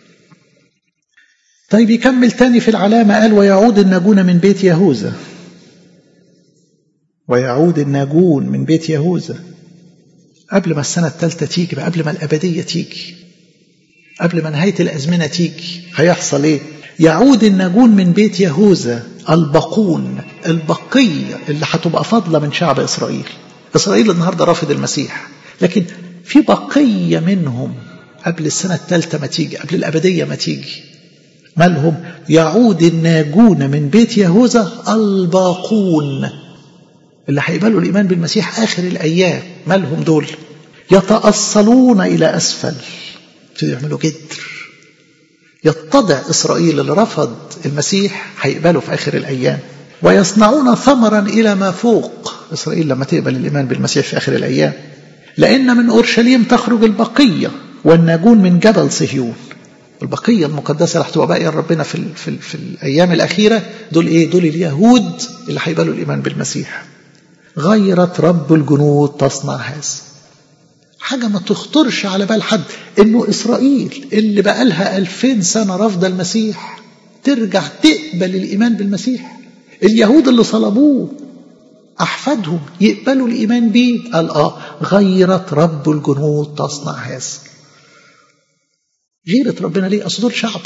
طيب يكمل تاني في العلامة قال ويعود الناجون من بيت يهوذا ويعود الناجون من بيت يهوذا قبل ما السنة الثالثة تيجي بقى قبل ما الأبدية تيجي قبل ما نهاية الأزمنة تيجي هيحصل إيه؟ يعود الناجون من بيت يهوذا البقون البقية اللي هتبقى فاضلة من شعب إسرائيل إسرائيل النهاردة رافض المسيح لكن في بقية منهم قبل السنة الثالثة ما تيجي قبل الأبدية ما تيجي مالهم يعود الناجون من بيت يهوذا الباقون اللي هيقبلوا الإيمان بالمسيح آخر الأيام مالهم دول يتأصلون إلى أسفل يبتدوا يعملوا جدر يتضع إسرائيل اللي رفض المسيح هيقبلوا في آخر الأيام ويصنعون ثمرا إلى ما فوق إسرائيل لما تقبل الإيمان بالمسيح في آخر الأيام لأن من أورشليم تخرج البقية والناجون من جبل صهيون البقية المقدسة اللي هتبقى باقية ربنا في, ال في, ال في الأيام الأخيرة دول إيه؟ دول اليهود اللي هيقبلوا الإيمان بالمسيح غيرت رب الجنود تصنع هذا حاجة ما تخطرش على بال حد إنه إسرائيل اللي بقى لها ألفين سنة رافضة المسيح ترجع تقبل الإيمان بالمسيح اليهود اللي صلبوه أحفادهم يقبلوا الإيمان بيه قال آه غيرت رب الجنود تصنع هذا غيرة ربنا ليه أصل دول شعبه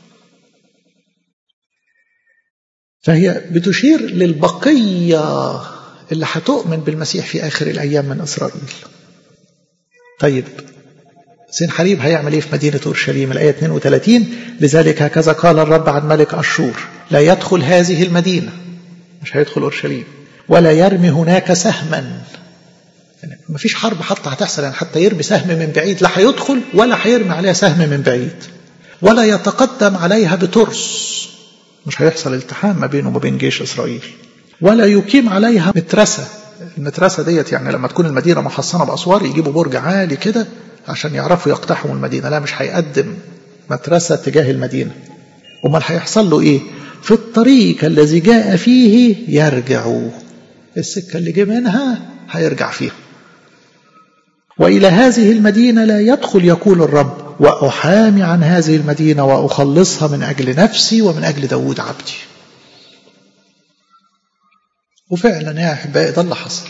فهي بتشير للبقية اللي هتؤمن بالمسيح في آخر الأيام من إسرائيل طيب سنحريب هيعمل ايه في مدينة أورشليم الآية 32 لذلك هكذا قال الرب عن ملك أشور لا يدخل هذه المدينة مش هيدخل أورشليم ولا يرمي هناك سهما يعني ما فيش حرب حتى هتحصل يعني حتى يرمي سهم من بعيد لا هيدخل ولا هيرمي عليها سهم من بعيد ولا يتقدم عليها بترس مش هيحصل التحام ما بينه وما بين جيش إسرائيل ولا يقيم عليها مترسة المترسة ديت يعني لما تكون المدينة محصنة بأسوار يجيبوا برج عالي كده عشان يعرفوا يقتحموا المدينة لا مش هيقدم مترسة تجاه المدينة أمال هيحصل له إيه في الطريق الذي جاء فيه يرجع السكة اللي جه منها هيرجع فيها وإلى هذه المدينة لا يدخل يقول الرب وأحامي عن هذه المدينة وأخلصها من أجل نفسي ومن أجل داود عبدي وفعلا يا أحبائي ده اللي حصل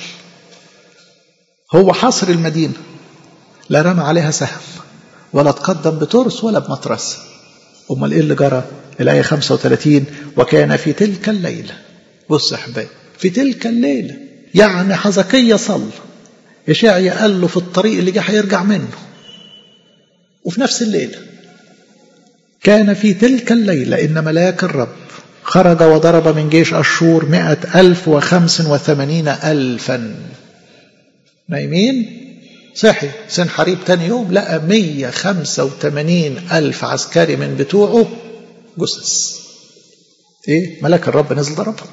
هو حصر المدينة لا رمى عليها سهم ولا تقدم بترس ولا بمطرس أمال إيه اللي جرى الآية 35 وكان في تلك الليلة بص يا أحبائي في تلك الليلة يعني حزقية صلى إشاعية قال له في الطريق اللي جه هيرجع منه وفي نفس الليلة كان في تلك الليلة إن ملاك الرب خرج وضرب من جيش أشور مئة ألف وخمس وثمانين ألفا نايمين صحي سنحريب تاني يوم لقى مية خمسة وثمانين ألف عسكري من بتوعه جثث ايه ملك الرب نزل ضربهم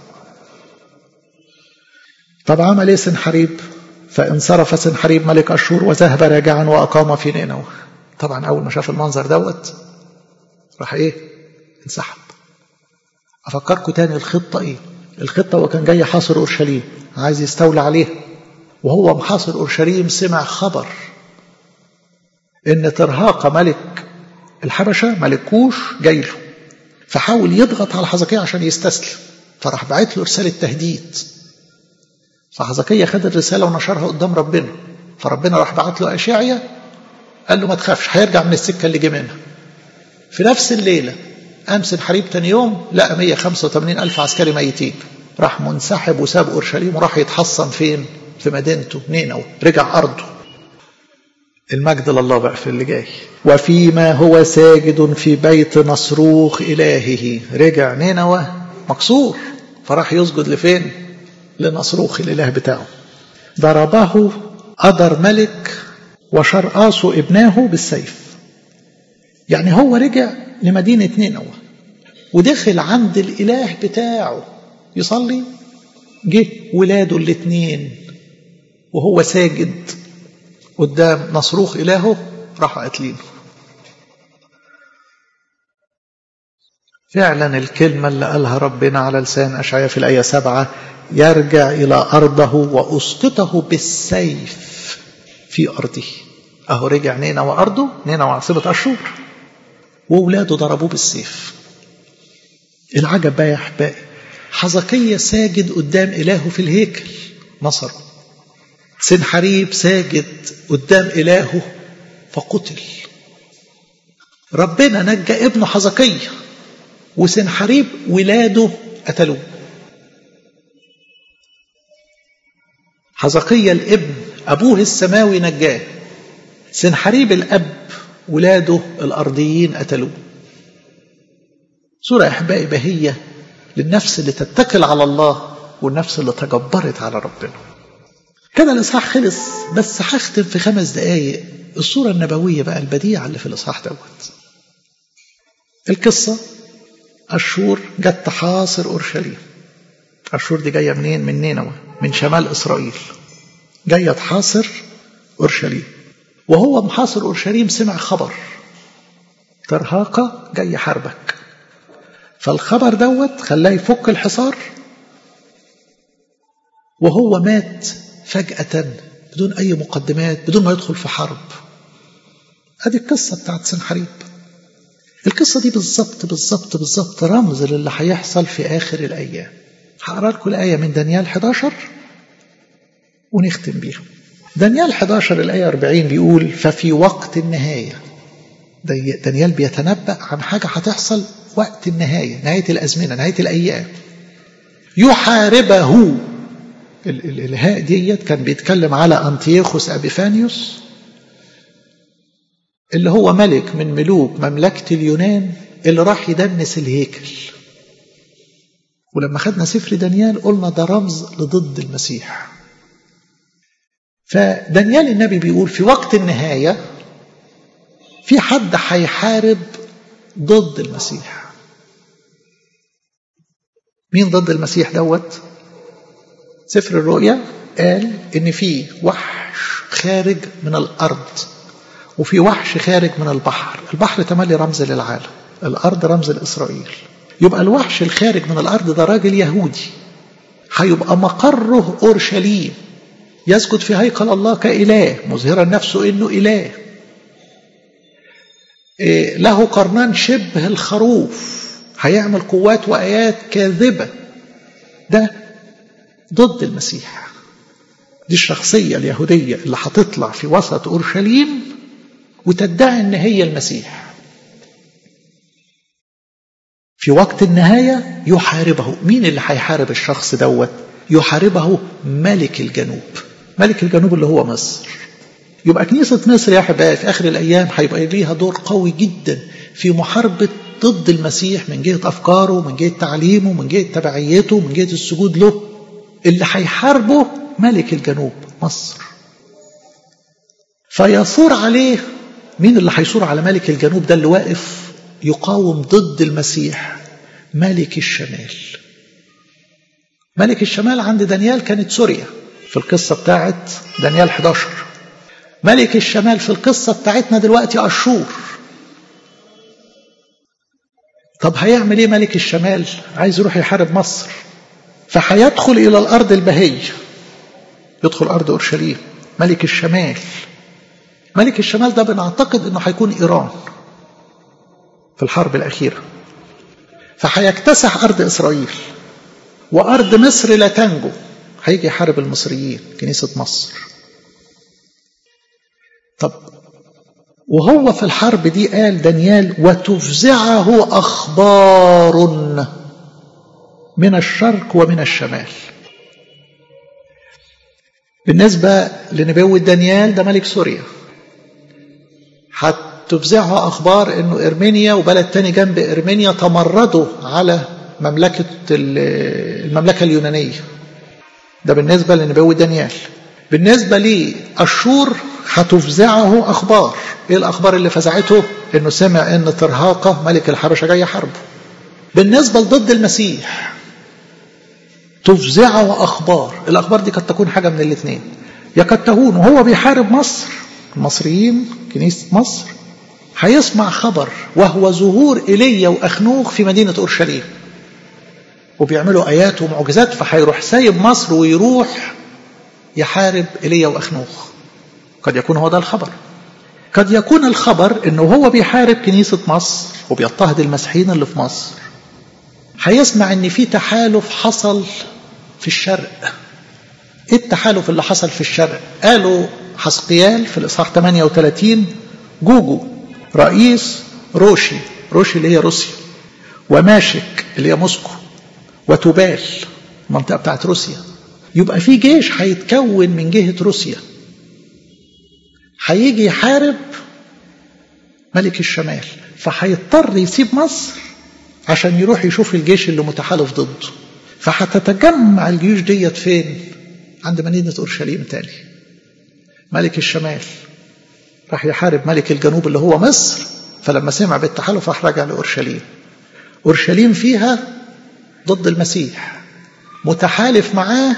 طب عمل ايه سنحريب فانصرف سنحريب ملك أشور وذهب راجعا وأقام في نينوى طبعا أول ما شاف المنظر دوت راح ايه انسحب أفكركم تاني الخطة إيه الخطة وكان جاي حاصر أورشليم عايز يستولى عليها وهو محاصر أورشليم سمع خبر إن ترهاق ملك الحبشة ملك كوش جاي له فحاول يضغط على حزقية عشان يستسلم فراح باعت له رسالة تهديد فحزقية خد الرسالة ونشرها قدام ربنا فربنا راح بعت له أشعية قال له ما تخافش هيرجع من السكة اللي جه منها في نفس الليلة أمس الحريب تاني يوم لقى 185 ألف عسكري ميتين راح منسحب وساب أورشليم وراح يتحصن فين في مدينته نينوى رجع أرضه المجد لله بقى في اللي جاي وفيما هو ساجد في بيت نصروخ إلهه رجع نينوى مكسور فراح يسجد لفين لنصروخ الإله بتاعه ضربه أدر ملك وشرآس ابناه بالسيف يعني هو رجع لمدينة نينوى ودخل عند الإله بتاعه يصلي جه ولاده الاثنين وهو ساجد قدام نصروخ إلهه راحوا قاتلينه فعلا الكلمة اللي قالها ربنا على لسان أشعياء في الآية سبعة يرجع إلى أرضه وأسقطه بالسيف في أرضه أهو رجع نينا وأرضه نينا وعاصمة أشور وولاده ضربوه بالسيف العجب بقى يا أحبائي حزقية ساجد قدام إلهه في الهيكل نصره سنحريب ساجد قدام إلهه فقتل ربنا نجى ابنه حزقية وسنحريب ولاده قتلوه حزقية الابن أبوه السماوي نجاه سنحريب الأب ولاده الأرضيين قتلوه سورة أحبائي بهية للنفس اللي تتكل على الله والنفس اللي تجبرت على ربنا كده الإصحاح خلص بس هختم في خمس دقايق الصورة النبوية بقى البديعة اللي في الإصحاح دوت القصة أشور جت تحاصر أورشليم أشور دي جاية منين؟ من نينوى من شمال إسرائيل جاية تحاصر أورشليم وهو محاصر أورشليم سمع خبر ترهاقة جاي حربك فالخبر دوت خلاه يفك الحصار وهو مات فجأة بدون أي مقدمات بدون ما يدخل في حرب هذه القصة بتاعت سنحريب القصة دي بالظبط بالظبط بالظبط رمز للي هيحصل في آخر الأيام هقرا لكم الآية من دانيال 11 ونختم بيها دانيال 11 الآية 40 بيقول ففي وقت النهاية دانيال بيتنبأ عن حاجة هتحصل وقت النهاية نهاية الأزمنة نهاية الأيام يحاربه الهاء ديت كان بيتكلم على أنتيوخوس أبيفانيوس اللي هو ملك من ملوك مملكة اليونان اللي راح يدنس الهيكل ولما خدنا سفر دانيال قلنا ده رمز لضد المسيح فدانيال النبي بيقول في وقت النهاية في حد هيحارب ضد المسيح مين ضد المسيح دوت سفر الرؤيا قال ان في وحش خارج من الارض وفي وحش خارج من البحر البحر تملي رمز للعالم الارض رمز لاسرائيل يبقى الوحش الخارج من الارض ده راجل يهودي هيبقى مقره اورشليم يسجد في هيكل الله كاله مظهرا نفسه انه اله إيه له قرنان شبه الخروف هيعمل قوات وايات كاذبه ده ضد المسيح دي الشخصيه اليهوديه اللي هتطلع في وسط اورشليم وتدعي ان هي المسيح في وقت النهايه يحاربه مين اللي هيحارب الشخص دوت يحاربه ملك الجنوب ملك الجنوب اللي هو مصر يبقى كنيسة مصر يا أحبائي في آخر الأيام هيبقى ليها دور قوي جدا في محاربة ضد المسيح من جهة أفكاره من جهة تعليمه من جهة تبعيته من جهة السجود له اللي هيحاربه ملك الجنوب مصر فيثور عليه مين اللي هيثور على ملك الجنوب ده اللي واقف يقاوم ضد المسيح ملك الشمال ملك الشمال عند دانيال كانت سوريا في القصة بتاعت دانيال 11 ملك الشمال في القصة بتاعتنا دلوقتي أشور طب هيعمل ايه ملك الشمال عايز يروح يحارب مصر فهيدخل إلى الأرض البهية يدخل أرض أورشليم ملك الشمال ملك الشمال ده بنعتقد انه هيكون ايران في الحرب الاخيره فهيكتسح ارض اسرائيل وارض مصر لا تنجو هيجي يحارب المصريين كنيسه مصر طب وهو في الحرب دي قال دانيال وتفزعه اخبار من الشرق ومن الشمال بالنسبه لنبوه دانيال ده ملك سوريا هتفزعه أخبار أنه إرمينيا وبلد تاني جنب إرمينيا تمردوا على مملكة المملكة اليونانية ده بالنسبة لنبوة دانيال بالنسبة لأشور هتفزعه أخبار إيه الأخبار اللي فزعته أنه سمع أن ترهاقة ملك الحبشة جاي حربه بالنسبة لضد المسيح تفزعه أخبار الأخبار دي قد تكون حاجة من الاثنين يا قد تكون وهو بيحارب مصر المصريين كنيسة مصر هيسمع خبر وهو ظهور ايليا واخنوخ في مدينه اورشليم وبيعملوا ايات ومعجزات فهيروح سايب مصر ويروح يحارب ايليا واخنوخ قد يكون هو ده الخبر قد يكون الخبر انه هو بيحارب كنيسه مصر وبيضطهد المسيحيين اللي في مصر هيسمع ان في تحالف حصل في الشرق ايه التحالف اللي حصل في الشرق قالوا حسقيال في الاصحاح 38 جوجو رئيس روشي روشي اللي هي روسيا وماشك اللي هي موسكو وتوبال المنطقه بتاعت روسيا يبقى في جيش هيتكون من جهه روسيا هيجي يحارب ملك الشمال فهيضطر يسيب مصر عشان يروح يشوف الجيش اللي متحالف ضده فهتتجمع الجيوش ديت فين عند مدينة أورشليم تاني ملك الشمال راح يحارب ملك الجنوب اللي هو مصر فلما سمع بالتحالف راح رجع لأورشليم أورشليم فيها ضد المسيح متحالف معاه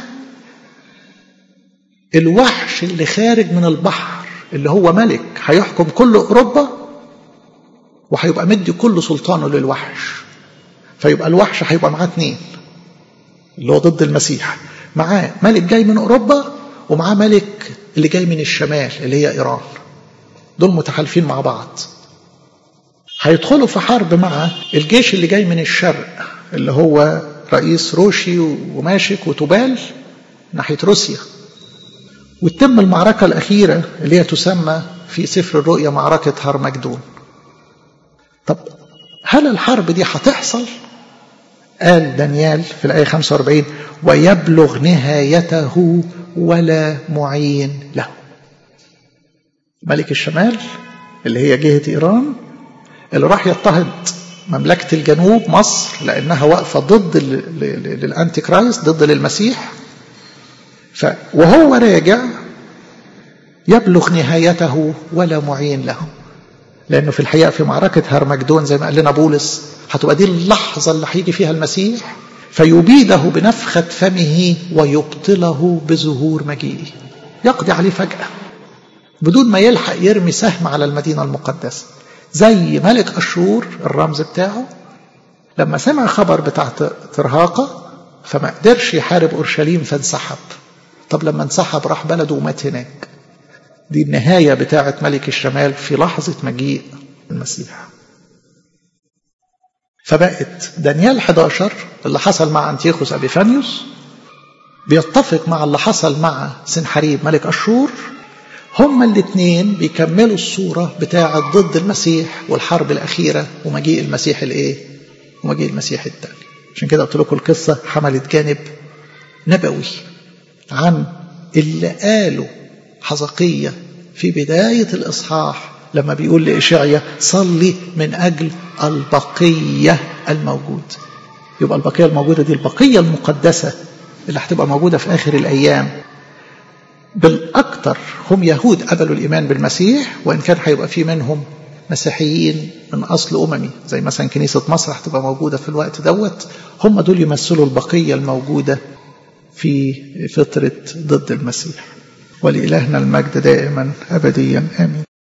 الوحش اللي خارج من البحر اللي هو ملك هيحكم كل أوروبا وهيبقى مدي كل سلطانه للوحش فيبقى الوحش هيبقى معاه اتنين اللي هو ضد المسيح معاه ملك جاي من أوروبا ومعاه ملك اللي جاي من الشمال اللي هي إيران دول متحالفين مع بعض هيدخلوا في حرب مع الجيش اللي جاي من الشرق اللي هو رئيس روشي وماشك وتوبال ناحية روسيا وتتم المعركة الأخيرة اللي هي تسمى في سفر الرؤيا معركة هرمجدون طب هل الحرب دي هتحصل قال دانيال في الآية 45 ويبلغ نهايته ولا معين له ملك الشمال اللي هي جهة إيران اللي راح يضطهد مملكة الجنوب مصر لأنها واقفة ضد للأنتي كرايست ضد للمسيح ف وهو راجع يبلغ نهايته ولا معين له لأنه في الحقيقة في معركة هرمجدون زي ما قال لنا بولس هتبقى دي اللحظة اللي هيجي فيها المسيح فيبيده بنفخة فمه ويبطله بظهور مجيئه يقضي عليه فجأة بدون ما يلحق يرمي سهم على المدينة المقدسة زي ملك أشور الرمز بتاعه لما سمع خبر بتاع ترهاقة فما قدرش يحارب أورشليم فانسحب طب لما انسحب راح بلده ومات هناك دي النهاية بتاعة ملك الشمال في لحظة مجيء المسيح فبقت دانيال 11 اللي حصل مع أنتيخوس أبيفانيوس بيتفق مع اللي حصل مع سنحريب ملك أشور هما الاثنين بيكملوا الصورة بتاعة ضد المسيح والحرب الأخيرة ومجيء المسيح الإيه؟ ومجيء المسيح الثاني عشان كده قلت لكم القصة حملت جانب نبوي عن اللي قاله حزقية في بداية الإصحاح لما بيقول لإشعيا صلي من أجل البقية الموجود يبقى البقية الموجودة دي البقية المقدسة اللي هتبقى موجودة في آخر الأيام بالأكثر هم يهود قبلوا الإيمان بالمسيح وإن كان هيبقى في منهم مسيحيين من أصل أممي زي مثلا كنيسة مصر هتبقى موجودة في الوقت دوت هم دول يمثلوا البقية الموجودة في فترة ضد المسيح ولإلهنا المجد دائما أبديا آمين